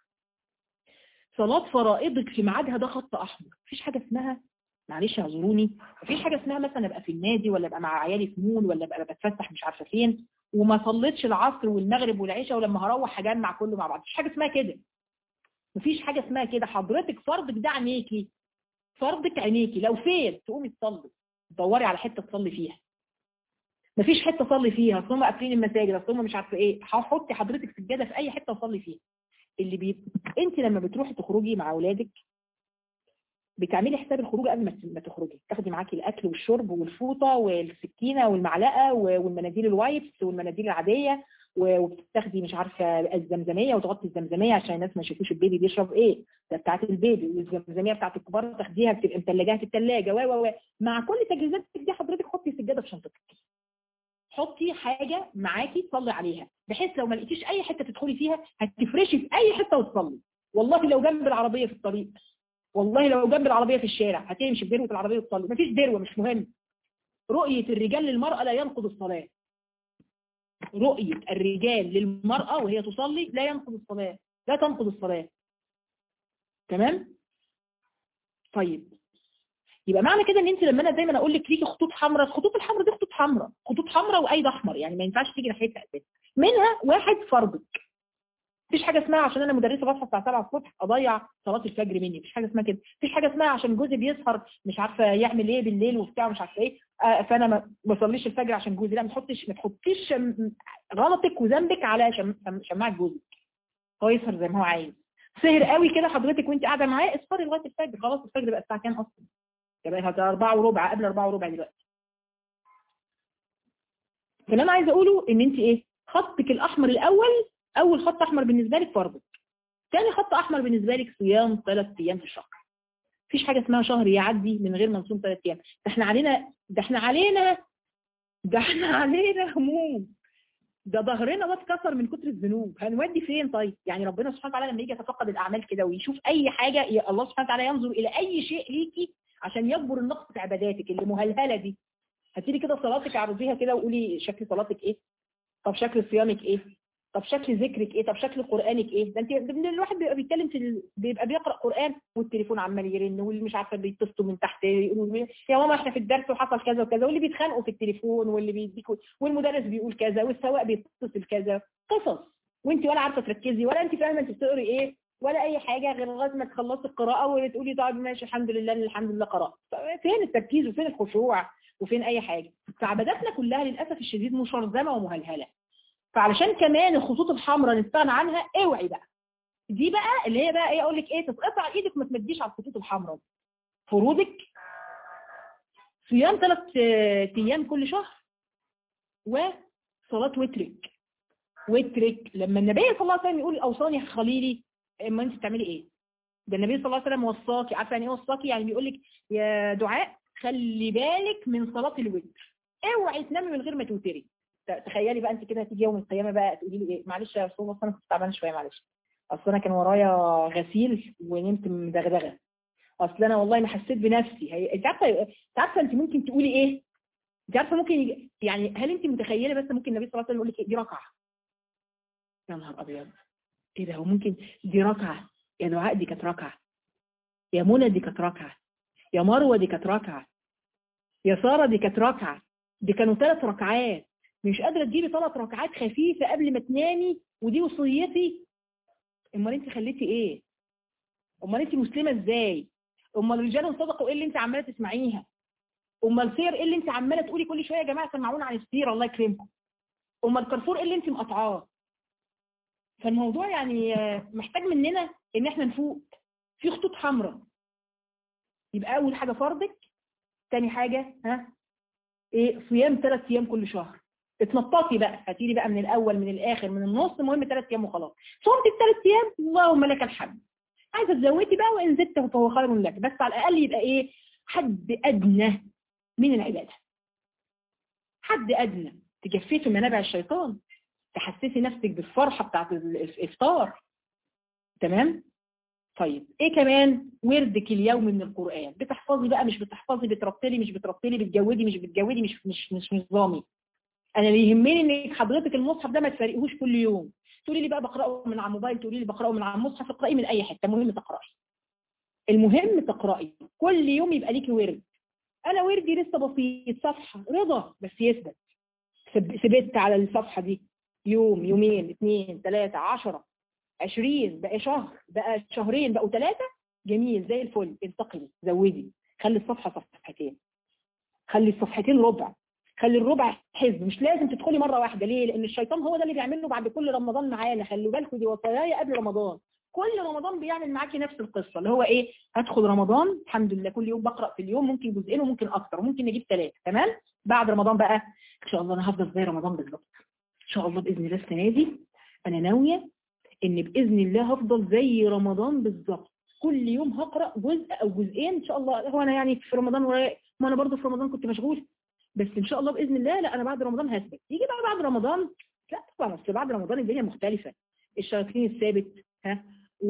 صلاة فرائضك في ميعادها ده خط أحمر مفيش حاجة اسمها معلش اعذروني مفيش حاجة اسمها مثلا ابقى في النادي ولا ابقى مع عيالي في مول ولا ابقى بتفسح مش عارفة فين وما صليتش العصر والمغرب والعشاء ولما هروح هجمع كله مع بعض مفيش حاجة اسمها كده مفيش حاجة اسمها كده حضرتك فرضك ده عينيكي فرضك عينيكي لو فين تقومي تصلي تدوري على حتة تصلي فيها مفيش حتة تصلي فيها اصل هم قافلين المساجد اصل هم مش عارفه ايه حطي حضرتك سجاده في اي حتة تصلي فيها اللي بي... انت لما بتروحي تخرجي مع اولادك بتعملي حساب الخروج قبل ما تخرجي تاخدي معاكي الاكل والشرب والفوطه والسكينه والمعلقه والمناديل الوايبس والمناديل العاديه وبتاخدي مش عارفه الزمزميه وتغطي الزمزميه عشان الناس ما يشوفوش البيبي بيشرب ايه ده بتاعت البيبي والزمزميه بتاعت الكبار تاخديها بتبقى متلجاها في الثلاجه و و مع كل تجهيزاتك دي حضرتك حطي سجاده في شنطتك حطي حاجه معاكي تصلي عليها بحيث لو ما لقيتيش اي حته تدخلي فيها هتفرشي في اي حته وتصلي والله لو جنب العربيه في الطريق والله لو جنب العربيه في الشارع هتمشي بدروه العربيه وتصلي مفيش دروه مش مهم رؤيه الرجال للمراه لا ينقض الصلاه رؤية الرجال للمرأة وهي تصلي لا ينقض الصلاة لا تنقض الصلاة تمام طيب يبقى معنى كده ان انت لما انا دايما اقول لك ليكي خطوط حمراء الخطوط الحمراء دي خطوط حمراء خطوط حمراء وايد احمر يعني ما ينفعش تيجي ناحيتها اساسا منها واحد فرضك مفيش حاجه اسمها عشان انا مدرسه بصحى الساعه 7 الصبح اضيع صلاه الفجر مني مفيش حاجه اسمها كده مفيش حاجه اسمها عشان جوزي بيسهر مش عارفه يعمل ايه بالليل وبتاع مش عارفه ايه آه فانا ما بصليش الفجر عشان جوزي لا ما تحطش ما تحطيش غلطك وذنبك على شم... شماعه جوزك هو يسهر زي ما هو عايز سهر قوي كده حضرتك وانت قاعده معاه اسهري لغايه الفجر خلاص الفجر بقى الساعه كام اصلا تبقى 4 وربع قبل 4 وربع دلوقتي فاللي انا عايزه اقوله ان انت ايه خطك الاحمر الاول اول خط احمر بالنسبه لك فرضك ثاني خط احمر بالنسبه لك صيام ثلاث ايام في الشهر مفيش حاجه اسمها شهر يعدي من غير ما نصوم ثلاث ايام ده احنا علينا ده احنا علينا ده احنا علينا هموم ده ظهرنا ده اتكسر من كتر الذنوب هنودي فين طيب يعني ربنا سبحانه وتعالى لما يجي يتفقد الاعمال كده ويشوف اي حاجه يا الله سبحانه وتعالى ينظر الى اي شيء ليكي عشان يجبر النقص في عباداتك اللي مهلهله دي هاتي لي كده صلاتك عرضيها كده وقولي شكل صلاتك ايه طب شكل صيامك ايه طب شكل ذكرك ايه طب شكل قرانك ايه ده انت ده الواحد بيبقى بيتكلم في ال... بيبقى بيقرا قران والتليفون عمال يرن واللي مش عارفه بيتصلوا من تحت يقولوا يا ماما احنا في الدرس وحصل كذا وكذا واللي بيتخانقوا في التليفون واللي بيديك والمدرس بيقول كذا والسواق بيتصل كذا قصص وانت ولا عارفه تركزي ولا انت فاهمه انت بتقري ايه ولا اي حاجه غير لغايه ما تخلصي القراءه وتقولي طيب ماشي الحمد لله الحمد لله قرات فين التركيز وفين الخشوع وفين اي حاجه فعباداتنا كلها للاسف الشديد مشرذمه ومهلهله فعلشان كمان الخطوط الحمراء نستغنى عنها اوعي بقى دي بقى اللي هي بقى ايه اقول لك ايه تتقطع ايدك ما تمديش على الخطوط الحمراء فروضك صيام ثلاث ايام كل شهر وصلاه وترك وترك لما النبي صلى الله عليه وسلم يقول اوصاني خليلي اما انت بتعملي ايه ده النبي صلى الله عليه وسلم وصاكي عارفه يعني ايه وصاكي يعني بيقول لك يا دعاء خلي بالك من صلاه الوتر اوعي تنامي من غير ما توتري تخيلي بقى انت كده هتيجي يوم القيامه بقى تقولي لي ايه معلش يا رسول الله انا كنت تعبانه شويه معلش اصل انا كان ورايا غسيل ونمت مدغدغه اصل انا والله ما حسيت بنفسي هي انت عارفه انت عارفه انت ممكن تقولي ايه انت عارفه ممكن يجي... يعني هل انت متخيله بس ممكن النبي صلى الله عليه وسلم يقول لك إيه؟ دي ركعه يا نهار ابيض ايه ده هو ممكن دي ركعه يا دعاء دي كانت ركعه يا منى دي كانت ركعه يا مروه دي كانت ركعه يا ساره دي كانت ركعه دي كانوا ثلاث ركعات مش قادره تجيبي ثلاث ركعات خفيفه قبل ما تنامي ودي وصيتي امال انت خليتي ايه امال انت مسلمه ازاي امال رجال صدقوا ايه اللي انت عماله تسمعيها امال سير ايه اللي انت عماله تقولي كل شويه يا جماعه سمعونا عن السيره الله يكرمكم امال كارفور ايه اللي انت مقطعاه فالموضوع يعني محتاج مننا ان احنا نفوق في خطوط حمراء يبقى اول حاجه فرضك تاني حاجه ها ايه صيام ثلاث ايام كل شهر اتنططي بقى هاتيلي بقى من الاول من الاخر من النص المهم ثلاث ايام وخلاص صمت الثلاث ايام اللهم لك الحمد عايزه تزودي بقى وان زدت فهو خير لك بس على الاقل يبقى ايه حد ادنى من العباده حد ادنى تجففي في منابع الشيطان تحسسي نفسك بالفرحه بتاعت الافطار تمام طيب ايه كمان وردك اليوم من القران بتحفظي بقى مش بتحفظي بترتلي مش بترتلي بتجودي مش بتجودي مش مش مش نظامي انا اللي يهمني انك حضرتك المصحف ده ما تفرقهوش كل يوم تقولي لي بقى بقراه من على الموبايل تقولي لي بقراه من على المصحف اقراي من اي حته المهم تقراي المهم تقراي كل يوم يبقى ليكي ورد انا وردي لسه بسيط صفحه رضا بس يثبت ثبت على الصفحه دي يوم يومين اثنين ثلاثة عشرة عشرين بقى شهر بقى شهرين بقوا ثلاثة جميل زي الفل انتقلي زودي خلي الصفحة صفحتين خلي الصفحتين ربع خلي الربع حزب مش لازم تدخلي مرة واحدة ليه لان الشيطان هو ده اللي بيعمله بعد كل رمضان معانا خلوا بالكم دي وصاياي قبل رمضان كل رمضان بيعمل معاكي نفس القصة اللي هو ايه هدخل رمضان الحمد لله كل يوم بقرأ في اليوم ممكن جزئين وممكن اكتر وممكن نجيب ثلاثة تمام بعد رمضان بقى ان شاء الله انا هفضل زي رمضان بالظبط ان شاء الله باذن الله السنه دي انا ناويه ان باذن الله هفضل زي رمضان بالظبط كل يوم هقرا جزء او جزئين ان شاء الله هو انا يعني في رمضان ولا ما انا برضه في رمضان كنت مشغول بس ان شاء الله باذن الله لا انا بعد رمضان هثبت يجي بقى بعد رمضان لا طبعا بس بعد رمضان الدنيا مختلفه الشياطين الثابت ها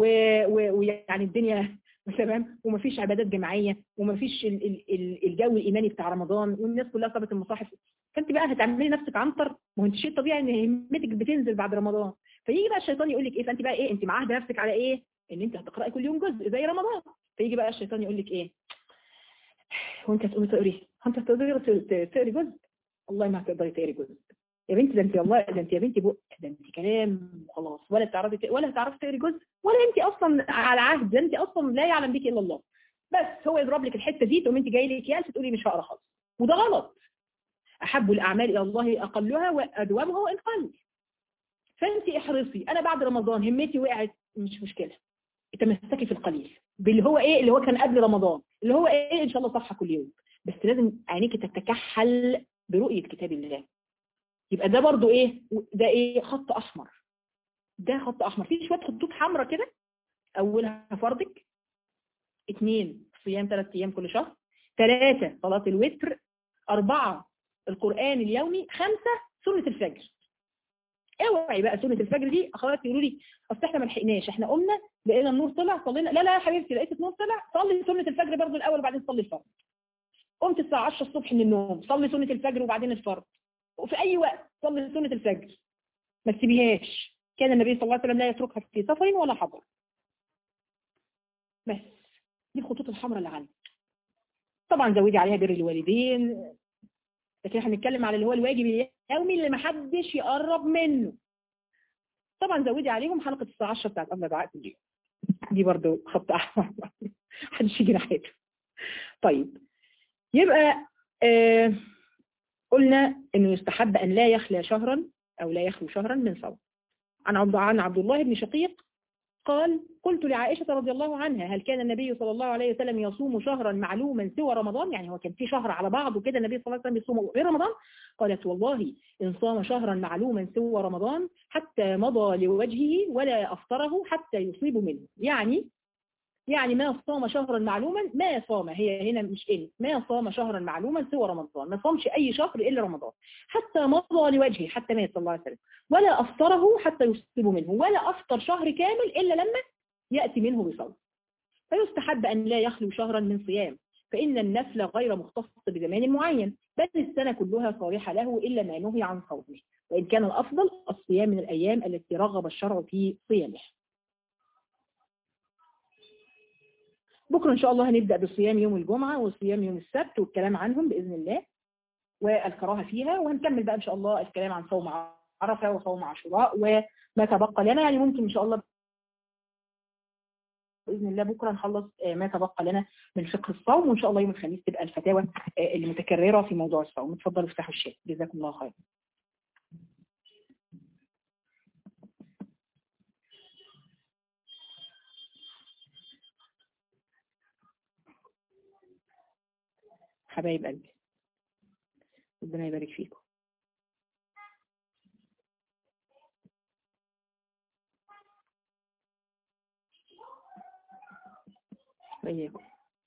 ويعني الدنيا تمام ومفيش عبادات جماعيه ومفيش ال ال ال الجو الايماني بتاع رمضان والناس كلها صابت المصاحف فانت بقى هتعملي نفسك عنتر ما هو انت شيء طبيعي ان همتك بتنزل بعد رمضان فيجي بقى الشيطان يقول لك ايه فانت بقى ايه انت معاهده نفسك على ايه ان انت هتقراي كل يوم جزء زي رمضان فيجي بقى الشيطان يقول لك ايه وانت هتقومي تقري انت هتقدري تقري جزء والله ما هتقدري تقري جزء يا بنتي ده انت والله ده انت يا بنتي بق ده انت كلام وخلاص ولا تعرفي ولا هتعرفي تقري جزء ولا انت اصلا على عهد ده انت اصلا لا يعلم بك الا الله بس هو يضرب لك الحته دي تقوم انت جاي لك يالس تقولي مش هقرا خالص وده غلط احب الاعمال الى الله اقلها وادومها وان قل فانت احرصي انا بعد رمضان همتي وقعت مش مشكله تمسكي في القليل باللي هو ايه اللي هو كان قبل رمضان اللي هو ايه ان شاء الله صفحه كل يوم بس لازم عينيك تتكحل برؤيه كتاب الله يبقى ده برضو ايه ده ايه خط احمر ده خط احمر في شويه خطوط حمراء كده اولها فرضك اثنين صيام ثلاث ايام كل شهر ثلاثة صلاة الوتر أربعة القرآن اليومي خمسة سنة الفجر اوعي بقى سنة الفجر دي اخواتي يقولوا لي اصل احنا ما لحقناش احنا قمنا لقينا النور طلع صلينا لا لا يا حبيبتي لقيت النور طلع صلي سنة الفجر برضه الاول وبعدين صلي الفرض قمت الساعة 10 الصبح من النوم صلي سنة الفجر وبعدين الفرض وفي اي وقت صلي سنة الفجر ما تسيبيهاش كان النبي صلى الله عليه وسلم لا يتركها في سفر ولا حضر بس دي الخطوط الحمراء اللي عندك طبعا زودي عليها بر الوالدين لكن احنا هنتكلم على اللي هو الواجب اليومي اللي محدش يقرب منه طبعا زودي عليهم حلقة الساعة 10 بتاعت قبل دعاء اليوم دي برضو خط احمر محدش يجي ناحيته طيب يبقى آه قلنا انه يستحب ان لا يخلى شهرا او لا يخلو شهرا من صوم عن عبد عن عبد الله بن شقيق قال قلت لعائشة رضي الله عنها هل كان النبي صلى الله عليه وسلم يصوم شهرا معلوما سوى رمضان يعني هو كان في شهر على بعضه كده النبي صلى الله عليه وسلم يصوم غير رمضان قالت والله إن صام شهرا معلوما سوى رمضان حتى مضى لوجهه ولا أفطره حتى يصيب منه يعني يعني ما صام شهرا معلوما ما صام هي هنا مش إن ما صام شهرا معلوما سوى رمضان ما صامش أي شهر إلا رمضان حتى مضى لوجهه حتى مات صلى الله عليه وسلم ولا أفطره حتى يصيب منه ولا أفطر شهر كامل إلا لما يأتي منه بصوم فيستحب أن لا يخلو شهرا من صيام فإن النفل غير مختص بزمان معين بل السنة كلها صالحة له إلا ما نهي عن صومه وإن كان الأفضل الصيام من الأيام التي رغب الشرع في صيامها بكرة إن شاء الله هنبدأ بصيام يوم الجمعة وصيام يوم السبت والكلام عنهم بإذن الله والكراهة فيها وهنكمل بقى إن شاء الله الكلام عن صوم عرفة وصوم عاشوراء وما تبقى لنا يعني ممكن إن شاء الله بإذن الله بكرة نخلص ما تبقى لنا من فقه الصوم وإن شاء الله يوم الخميس تبقى الفتاوى المتكررة في موضوع الصوم اتفضلوا افتحوا الشات جزاكم الله خير حبايب قلبي ربنا يبارك فيكم وإياكم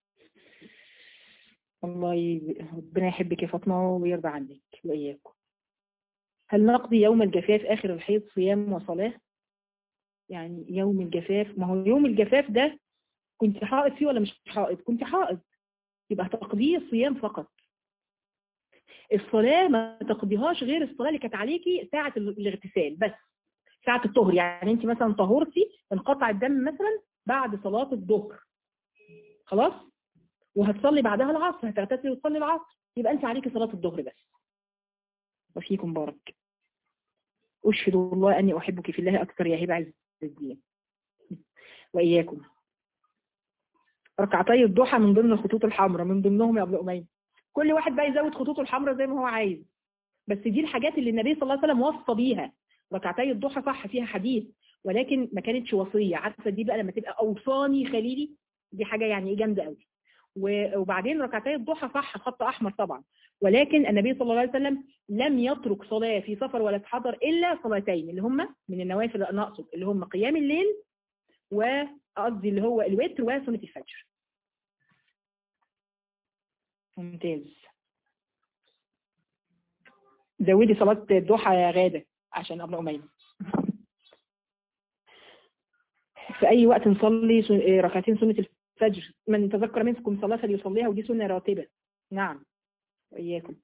الله ي... ربنا يحبك يا فاطمة ويرضى عنك وإياكم هل نقضي يوم الجفاف آخر الحيض صيام وصلاة يعني يوم الجفاف ما هو يوم الجفاف ده كنت حائض فيه ولا مش حائض كنت حائض يبقى تقضيه الصيام فقط الصلاة ما تقضيهاش غير الصلاة اللي كانت عليكي ساعة الاغتسال بس ساعة الطهر يعني انت مثلا طهرتي انقطع الدم مثلا بعد صلاة الظهر خلاص وهتصلي بعدها العصر هتغتسلي وتصلي العصر يبقى انت عليكي صلاة الظهر بس وفيكم بارك أشهد الله أني أحبك في الله أكثر يا هبة عز الدين وإياكم ركعتي الضحى من ضمن الخطوط الحمراء من ضمنهم يا ابن أمية كل واحد بقى يزود خطوطه الحمراء زي ما هو عايز بس دي الحاجات اللي النبي صلى الله عليه وسلم وصى بيها ركعتي الضحى صح فيها حديث ولكن ما كانتش وصية عارفة دي بقى لما تبقى أوصاني خليلي دي حاجة يعني جامدة قوي وبعدين ركعتي الضحى صح خط أحمر طبعا ولكن النبي صلى الله عليه وسلم لم يترك صلاة في سفر ولا في حضر إلا صلاتين اللي هم من النوافل اللي نقصد اللي هم قيام الليل وقصدي اللي هو الوتر وسنة الفجر ممتاز زودي صلاة الضحى يا غادة عشان ابن أمية في أي وقت نصلي ركعتين سنة الفجر من تذكر منكم صلاة فليصليها ودي سنة راتبة نعم وإياكم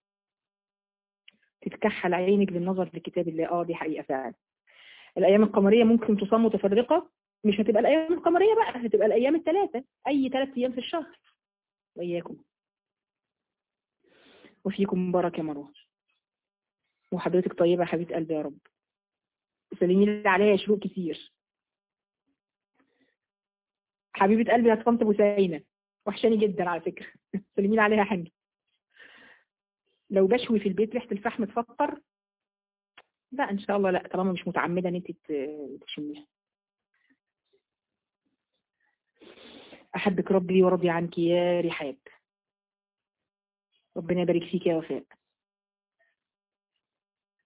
تتكحل عينك بالنظر لكتاب الله اه دي حقيقة فعلا الأيام القمرية ممكن تصام متفرقة مش هتبقى الأيام القمرية بقى هتبقى الأيام الثلاثة أي ثلاث أيام في الشهر وإياكم وفيكم مبارك يا مروه وحضرتك طيبة يا حبيبة قلبي يا رب سلمي لي عليها شروق كتير حبيبة قلبي يا طنط بوسينة وحشاني جدا على فكرة سلمي لي عليها حنجي لو بشوي في البيت ريحة الفحم تفطر لا ان شاء الله لا طالما مش متعمدة ان انت تشميها احبك ربي ورضي عنك يا رحاب ربنا يبارك فيك يا وفاء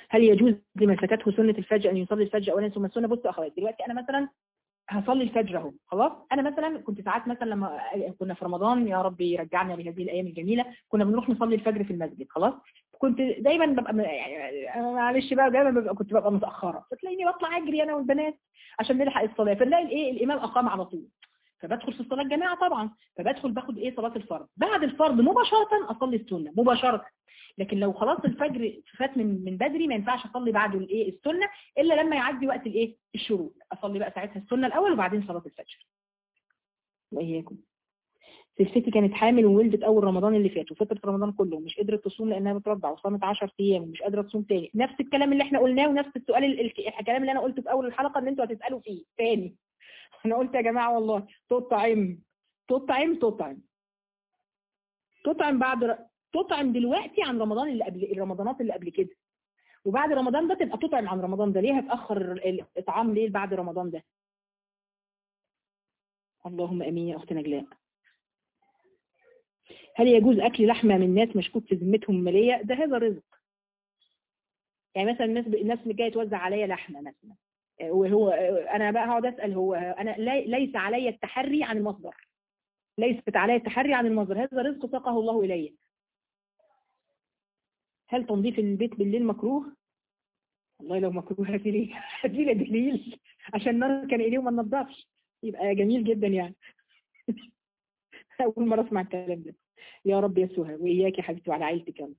هل يجوز لمن فاتته سنة الفجر أن يصلي الفجر أولا ثم السنة بصوا أخوات دلوقتي أنا مثلا هصلي الفجر اهو خلاص انا مثلا كنت ساعات مثلا لما كنا في رمضان يا رب يرجعنا لهذه الايام الجميله كنا بنروح نصلي الفجر في المسجد خلاص كنت دايما ببقى يعني معلش بقى دايما ببقى كنت ببقى متاخره فتلاقيني بطلع اجري انا والبنات عشان نلحق الصلاه فنلاقي الايه الامام اقام على طول فبدخل في الصلاه الجماعه طبعا فبدخل باخد ايه صلاه الفرض بعد الفرض مباشره اصلي السنه مباشره لكن لو خلاص الفجر فات من من بدري ما ينفعش اصلي بعده الايه السنه الا لما يعدي وقت الايه الشروق اصلي بقى ساعتها السنه الاول وبعدين صلاه الفجر واياكم سلفتي كانت حامل وولدت اول رمضان اللي فات وفطرت رمضان كله ومش قدرت تصوم لانها بترضع وصامت 10 ايام ومش قادره تصوم تاني نفس الكلام اللي احنا قلناه ونفس السؤال الكلام اللي انا قلته في اول الحلقه ان انتوا هتسالوا فيه تاني انا قلت يا جماعه والله تطعم تطعم تطعم تطعم بعد تطعم دلوقتي عن رمضان اللي قبل الرمضانات اللي قبل كده وبعد رمضان ده تبقى تطعم عن رمضان ده ليه هتأخر الإطعام ليه بعد رمضان ده اللهم أمين يا أخت نجلاء هل يجوز أكل لحمة من ناس مشكوك في ذمتهم مالية ده هذا رزق يعني مثلا الناس الناس اللي جايه توزع عليا لحمه مثلا وهو انا بقى هقعد اسال هو انا ليس علي التحري عن المصدر ليست علي التحري عن المصدر هذا رزق ساقه الله الي هل تنظيف البيت بالليل مكروه والله لو مكروه هاتي لي هاتي لي دليل عشان نركن ايديه وما ننضفش يبقى جميل جدا يعني اول مره اسمع الكلام ده يا رب يا سهى واياك يا حبيبتي وعلى عيلتك كمان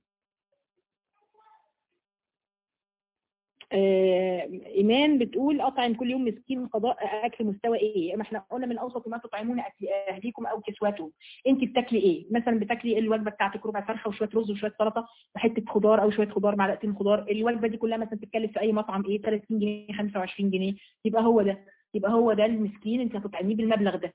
آه ايمان بتقول اطعم كل يوم مسكين قضاء اكل مستوى ايه ما احنا قلنا من اوسط ما تطعمون اهليكم او كسوتهم انت بتاكلي ايه مثلا بتاكلي الوجبه بتاعتك ربع فرخه وشويه رز وشويه سلطه وحته خضار او شويه خضار معلقتين خضار الوجبه دي كلها مثلا تتكلف في اي مطعم ايه 30 جنيه 25 جنيه يبقى هو ده يبقى هو ده المسكين انت هتطعميه بالمبلغ ده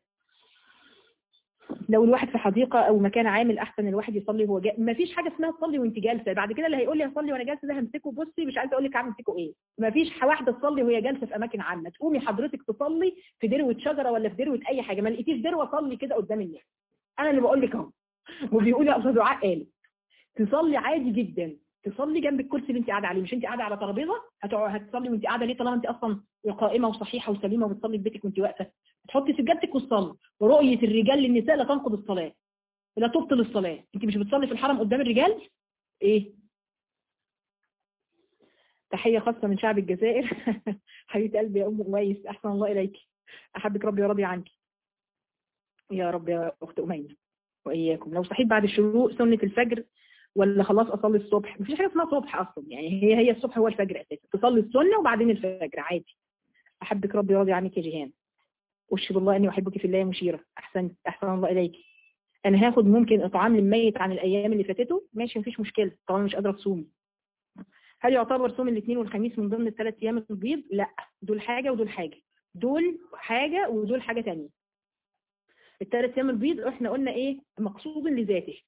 لو الواحد في حديقة او مكان عامل احسن الواحد يصلي وهو جالس ما فيش حاجة اسمها تصلي وانت جالسة بعد كده اللي هيقول لي هصلي وانا جالسة ده همسكه بصي مش عايزه اقول لك عامل امسكه ايه ما فيش واحدة تصلي وهي جالسة في اماكن عامة تقومي حضرتك تصلي في دروة شجرة ولا في دروة اي حاجة ما لقيتيش دروة صلي كده قدام الناس انا اللي بقول لك اهو وبيقول يا استاذ دعاء قال تصلي عادي جدا تصلي جنب الكرسي اللي انت قاعده عليه مش انت قاعده على ترابيزه هتصلي وانت قاعده ليه طالما انت اصلا قائمه وصحيحه وسليمه وبتصلي في بيتك وانت واقفه تحطي سجادتك وتصلي ورؤيه الرجال للنساء لا تنقض الصلاه لا تبطل الصلاه انت مش بتصلي في الحرم قدام الرجال ايه تحيه خاصه من شعب الجزائر حبيبه قلبي يا ام قويس احسن الله اليك احبك ربي وراضي عنك يا رب يا اخت اميمه واياكم لو صحيت بعد الشروق سنه الفجر ولا خلاص اصلي الصبح مفيش حاجه اسمها صبح اصلا يعني هي هي الصبح هو الفجر اساسا تصلي السنه وبعدين الفجر عادي احبك ربي راضي عنك يا جيهان اشهد الله اني احبك في الله مشيره احسن احسن الله اليك انا هاخد ممكن اطعام للميت عن الايام اللي فاتته ماشي مفيش مشكله طالما مش قادره تصومي هل يعتبر صوم الاثنين والخميس من ضمن الثلاث ايام البيض لا دول حاجه ودول حاجه دول حاجه ودول حاجه ثانيه الثلاث ايام البيض احنا قلنا ايه مقصود لذاته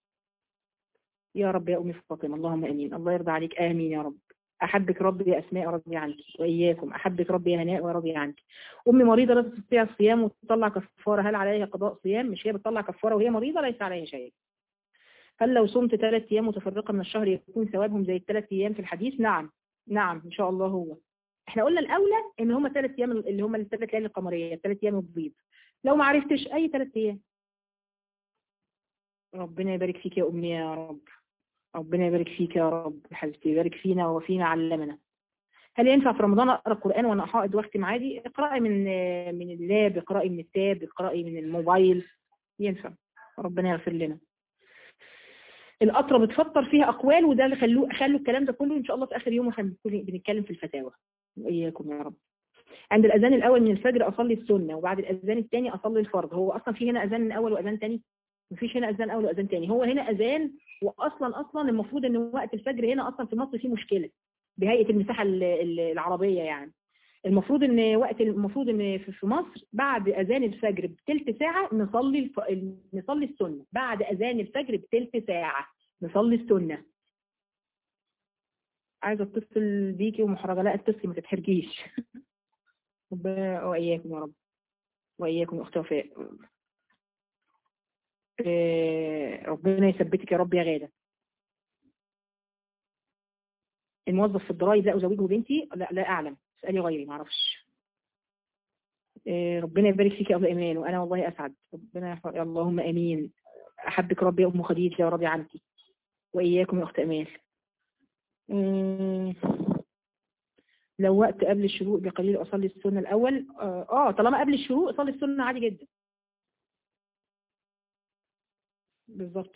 يا رب يا أمي فاطمة اللهم أمين الله يرضى عليك آمين يا رب أحبك ربي يا أسماء رضي عنك وإياكم أحبك ربي يا هناء ورضي عنك أمي مريضة لا تستطيع الصيام وتطلع كفارة هل عليها قضاء صيام مش هي بتطلع كفارة وهي مريضة ليس عليها شيء هل لو صمت ثلاث أيام متفرقة من الشهر يكون ثوابهم زي الثلاث أيام في الحديث نعم نعم إن شاء الله هو احنا قلنا الأولى إن هم ثلاث أيام اللي هم الثلاث ليالي القمرية الثلاث أيام البيض لو ما عرفتش أي ثلاث أيام ربنا يبارك فيك يا أمي يا رب ربنا يبارك فيك يا رب حبيبتي يبارك فينا وفينا علمنا هل ينفع في رمضان اقرا القران وانا حائض واختم عادي اقراي من من اللاب اقراي من التاب اقراي من الموبايل ينفع ربنا يغفر لنا القطره بتفطر فيها اقوال وده اللي خلوه خلوا الكلام ده كله ان شاء الله في اخر يوم احنا بنتكلم في الفتاوى واياكم يا رب عند الاذان الاول من الفجر اصلي السنه وبعد الاذان الثاني اصلي الفرض هو اصلا في هنا اذان من اول واذان ثاني مفيش هنا اذان اول واذان ثاني هو هنا اذان واصلا اصلا المفروض ان وقت الفجر هنا اصلا في مصر فيه مشكله بهيئه المساحه العربيه يعني المفروض ان وقت المفروض ان في مصر بعد اذان الفجر بثلث ساعه نصلي الف... نصلي السنه بعد اذان الفجر بثلث ساعه نصلي السنه عايزه اتصل بيكي ومحرجه لا اتصلي ما تتحرجيش ربنا واياكم يا رب واياكم يا اخت وفاء ربنا يثبتك يا رب يا غادة الموظف في الضرايب لا أزوجه بنتي لا لا أعلم اسألي غيري ما أعرفش ربنا يبارك فيك يا أبو إيمان وأنا والله أسعد ربنا يحفظ اللهم أمين أحبك ربي يا أم خديجة راضي عنك وإياكم يا أخت أمال لو وقت قبل الشروق بقليل أصلي السنة الأول آه طالما قبل الشروق أصلي السنة عادي جدا بالظبط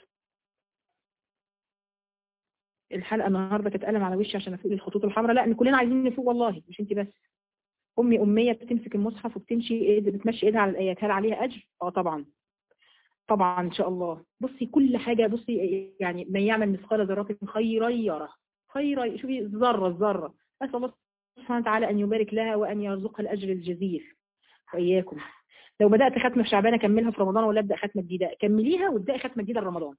الحلقة النهاردة كانت قلم على وشي عشان أفوق الخطوط الحمراء لا إن كلنا عايزين نفوق والله مش أنت بس أمي أمية بتمسك المصحف وبتمشي إيد بتمشي إيدها على الآيات هل عليها أجر؟ آه طبعا طبعا إن شاء الله بصي كل حاجة بصي يعني من يعمل مثقال ذرة خيرا يره خيرا شوفي الذرة الذرة أسأل الله سبحانه وتعالى أن يبارك لها وأن يرزقها الأجر الجزيل وإياكم لو بدأت ختمة في شعبان أكملها في رمضان ولا أبدأ ختمة جديدة كمليها وابدأي ختمة جديدة لرمضان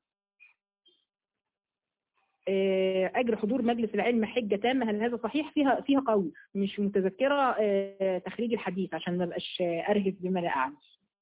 أجر حضور مجلس العلم حجة تامة هل هذا صحيح فيها فيها قول مش متذكرة تخريج الحديث عشان ما ابقاش أرهف بما لا أعلم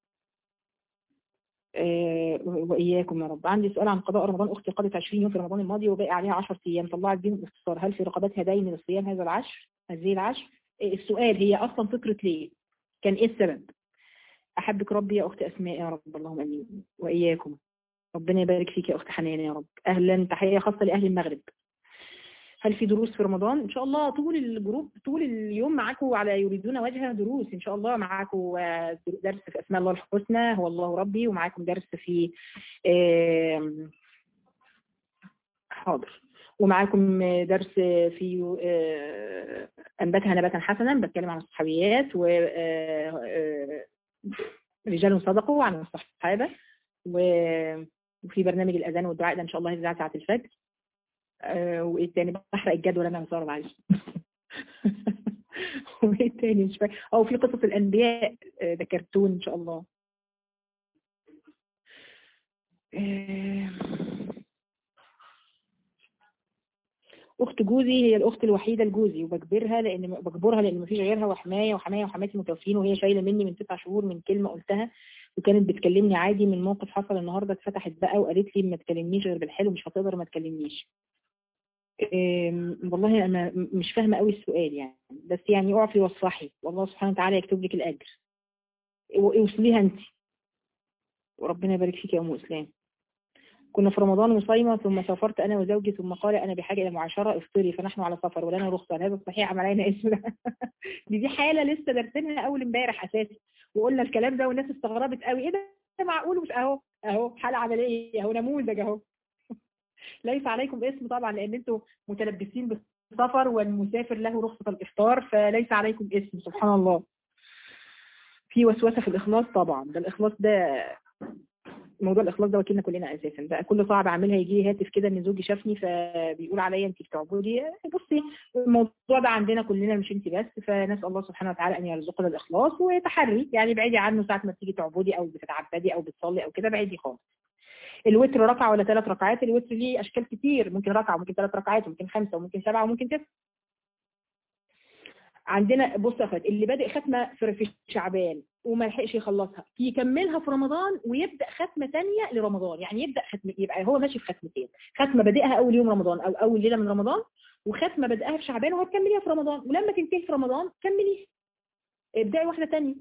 وإياكم يا رب عندي سؤال عن قضاء رمضان أختي قضت 20 يوم في رمضان الماضي وباقي عليها 10 أيام طلعت بيهم باختصار هل في رقبتها دين للصيام هذا العشر هذه العشر السؤال هي أصلا فكرة ليه كان إيه السبب أحبك ربي يا أخت أسماء يا رب اللهم أمين وإياكم ربنا يبارك فيك يا أخت حنان يا رب أهلا تحية خاصة لأهل المغرب هل في دروس في رمضان إن شاء الله طول الجروب طول اليوم معاكم على يريدون وجهه دروس إن شاء الله معاكم درس في أسماء الله الحسنى هو الله ربي ومعاكم درس في حاضر ومعاكم درس في أنبتها نباتا حسنا بتكلم عن الصحابيات و رجال صدقوا عن الصحابة وفي برنامج الأذان والدعاء ده إن شاء الله هيذاع ساعة الفجر وايه تاني بحرق الجدول انا مصور معلش وايه تاني مش فاكر او في قصص الانبياء ده كرتون ان شاء الله اخت جوزي هي الاخت الوحيده لجوزي وبجبرها لان بجبرها لان مفيش غيرها وحمايه وحمايه وحماتي متوفين وهي شايله مني من تسع شهور من كلمه قلتها وكانت بتكلمني عادي من موقف حصل النهارده اتفتحت بقى وقالت لي ما تكلمنيش غير بالحلو مش هتقدر ما تكلمنيش والله انا مش فاهمه قوي السؤال يعني بس يعني اعفي واصفحي والله سبحانه وتعالى يكتب لك الاجر اوصليها انت وربنا يبارك فيك يا ام اسلام كنا في رمضان وصايمه ثم سافرت انا وزوجي ثم قال انا بحاجه الى معاشره افطري فنحن على سفر ولنا رخصه هذا صحيح عمل علينا اسم دي دي حاله لسه دارسينها اول امبارح اساسا وقلنا الكلام ده والناس استغربت قوي ايه ده معقول مش اهو اهو حاله عمليه اهو نموذج اهو ليس عليكم اسم طبعا لان انتم متلبسين بالسفر والمسافر له رخصة الافطار فليس عليكم اسم سبحان الله في وسوسة في الاخلاص طبعا ده الاخلاص ده موضوع الاخلاص ده وكلنا كلنا اساسا بقى كل صعب اعملها يجي لي هاتف كده ان زوجي شافني فبيقول عليا انت بتعبدي بصي الموضوع ده عندنا كلنا مش انت بس فنسال الله سبحانه وتعالى ان يرزقنا الاخلاص وتحري يعني ابعدي عنه ساعه ما تيجي تعبدي او بتتعبدي او بتصلي او كده ابعدي خالص الوتر ركعة ولا ثلاث ركعات الوتر ليه أشكال كتير ممكن ركعة وممكن ثلاث ركعات وممكن خمسة وممكن سبعة وممكن تسعة عندنا بص يا اخوات اللي بادئ ختمه في شعبان وما لحقش يخلصها يكملها في رمضان ويبدا ختمه ثانيه لرمضان يعني يبدا ختم يبقى هو ماشي في ختمتين ختمه بادئها اول يوم رمضان او اول ليله من رمضان وختمه بدأها في شعبان وهتكمليها في رمضان ولما تنتهي في رمضان كمليها ابدأي واحده ثانيه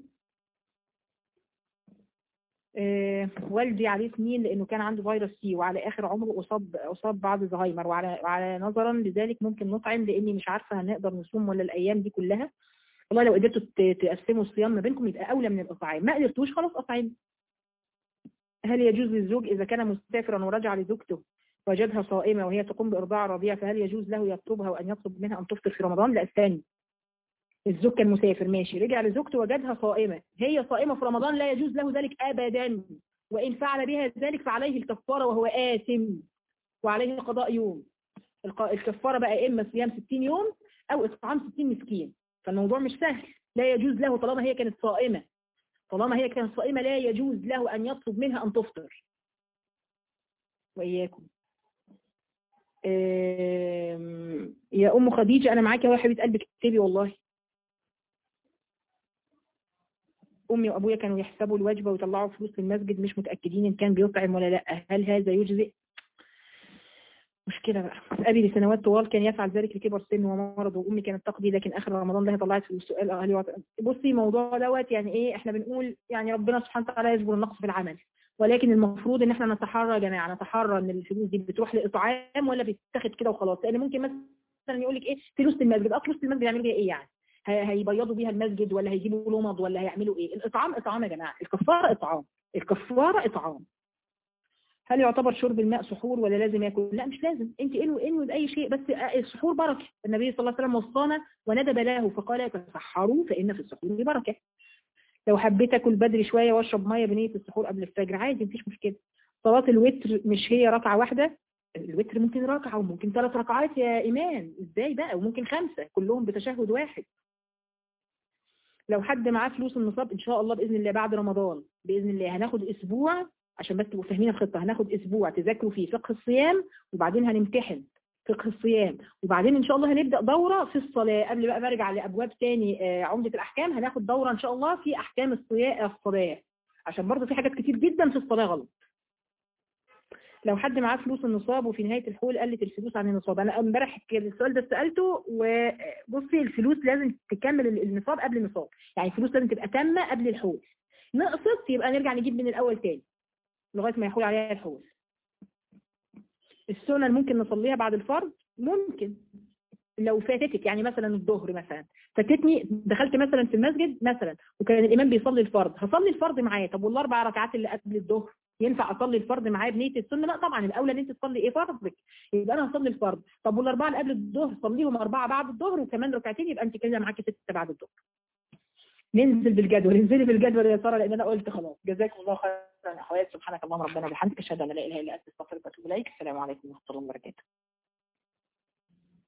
آه والدي عليه سنين لانه كان عنده فيروس سي وعلى اخر عمره اصاب اصاب بعض زهايمر وعلى وعلى نظرا لذلك ممكن نطعم لاني مش عارفه هنقدر نصوم ولا الايام دي كلها والله لو قدرتوا تقسموا الصيام ما بينكم يبقى اولى من الاطعام ما قدرتوش خلاص اطعموا هل يجوز للزوج اذا كان مسافرا ورجع لزوجته وجدها صائمه وهي تقوم بارضاع الرضيع فهل يجوز له يطلبها وان يطلب منها ان تفطر في رمضان لا الثاني الزوج كان مسافر ماشي رجع لزوجته وجدها صائمة هي صائمة في رمضان لا يجوز له ذلك أبدا وإن فعل بها ذلك فعليه الكفارة وهو آثم وعليه قضاء يوم الكفارة بقى إما صيام 60 يوم أو إطعام 60 مسكين فالموضوع مش سهل لا يجوز له طالما هي كانت صائمة طالما هي كانت صائمة لا يجوز له أن يطلب منها أن تفطر وإياكم يا أم خديجة أنا معاكي يا حبيبة قلبك اكتبي والله أمي وأبويا كانوا يحسبوا الوجبة ويطلعوا فلوس للمسجد مش متأكدين إن كان بيطعم ولا لأ هل هذا يجزئ مشكلة بقى أبي لسنوات طوال كان يفعل ذلك لكبر سن ومرض وأمي كانت تقضي لكن آخر رمضان ده طلعت في السؤال أهلي وط... بصي الموضوع دوت يعني إيه إحنا بنقول يعني ربنا سبحانه وتعالى يجبر النقص في العمل ولكن المفروض إن إحنا نتحرى يا جماعة نتحرى إن الفلوس دي بتروح لإطعام ولا بتتاخد كده وخلاص لأن ممكن مثلا يقول لك إيه فلوس المسجد أه فلوس المسجد يعملوا بيها إيه يعني هيبيضوا بيها المسجد ولا هيجيبوا لمض ولا هيعملوا إيه الإطعام إطعام يا جماعة الكفارة إطعام الكفارة إطعام هل يعتبر شرب الماء سحور ولا لازم ياكل لا مش لازم انت انوي انوي باي شيء بس السحور بركه النبي صلى الله عليه وسلم وصانا وندب له فقال تسحروا فان في السحور بركه لو حبيت اكل بدري شويه واشرب ميه بنيه السحور قبل الفجر عادي مفيش مشكله صلاه الوتر مش هي ركعه واحده الوتر ممكن ركعه وممكن ثلاث ركعات يا ايمان ازاي بقى وممكن خمسه كلهم بتشهد واحد لو حد معاه فلوس النصاب ان شاء الله باذن الله بعد رمضان باذن الله هناخد اسبوع عشان بس تبقوا فاهمين الخطة هناخد أسبوع تذاكروا فيه فقه الصيام وبعدين هنمتحن فقه الصيام وبعدين إن شاء الله هنبدأ دورة في الصلاة قبل بقى ما ارجع لأبواب تاني عمدة الأحكام هناخد دورة إن شاء الله في أحكام الصلاة عشان برضه في حاجات كتير جدا في الصلاة غلط لو حد معاه فلوس النصاب وفي نهاية الحول قلت الفلوس عن النصاب أنا امبارح السؤال ده سألته وبصي الفلوس لازم تكمل النصاب قبل النصاب يعني الفلوس لازم تبقى تامة قبل الحول نقصت يبقى نرجع نجيب من الأول تاني لغاية ما يحول عليها الحول السنن ممكن نصليها بعد الفرض ممكن لو فاتتك يعني مثلا الظهر مثلا فاتتني دخلت مثلا في المسجد مثلا وكان الامام بيصلي الفرض هصلي الفرض معاه طب والاربع ركعات اللي قبل الظهر ينفع اصلي الفرض معاه بنيه السنه لا طبعا الاولى ان انت تصلي ايه فرضك يبقى انا هصلي الفرض طب والاربعه اللي قبل الظهر صليهم اربعه بعد الظهر وكمان ركعتين يبقى انت كده معاكي سته بعد الظهر ننزل بالجدول انزلي بالجدول يا ساره لان انا قلت خلاص جزاكم الله خيرا اخوات سبحانك اللهم ربنا وبحمدك اشهد ان لا اله الا انت استغفرك واتوب اليك السلام عليكم ورحمه الله وبركاته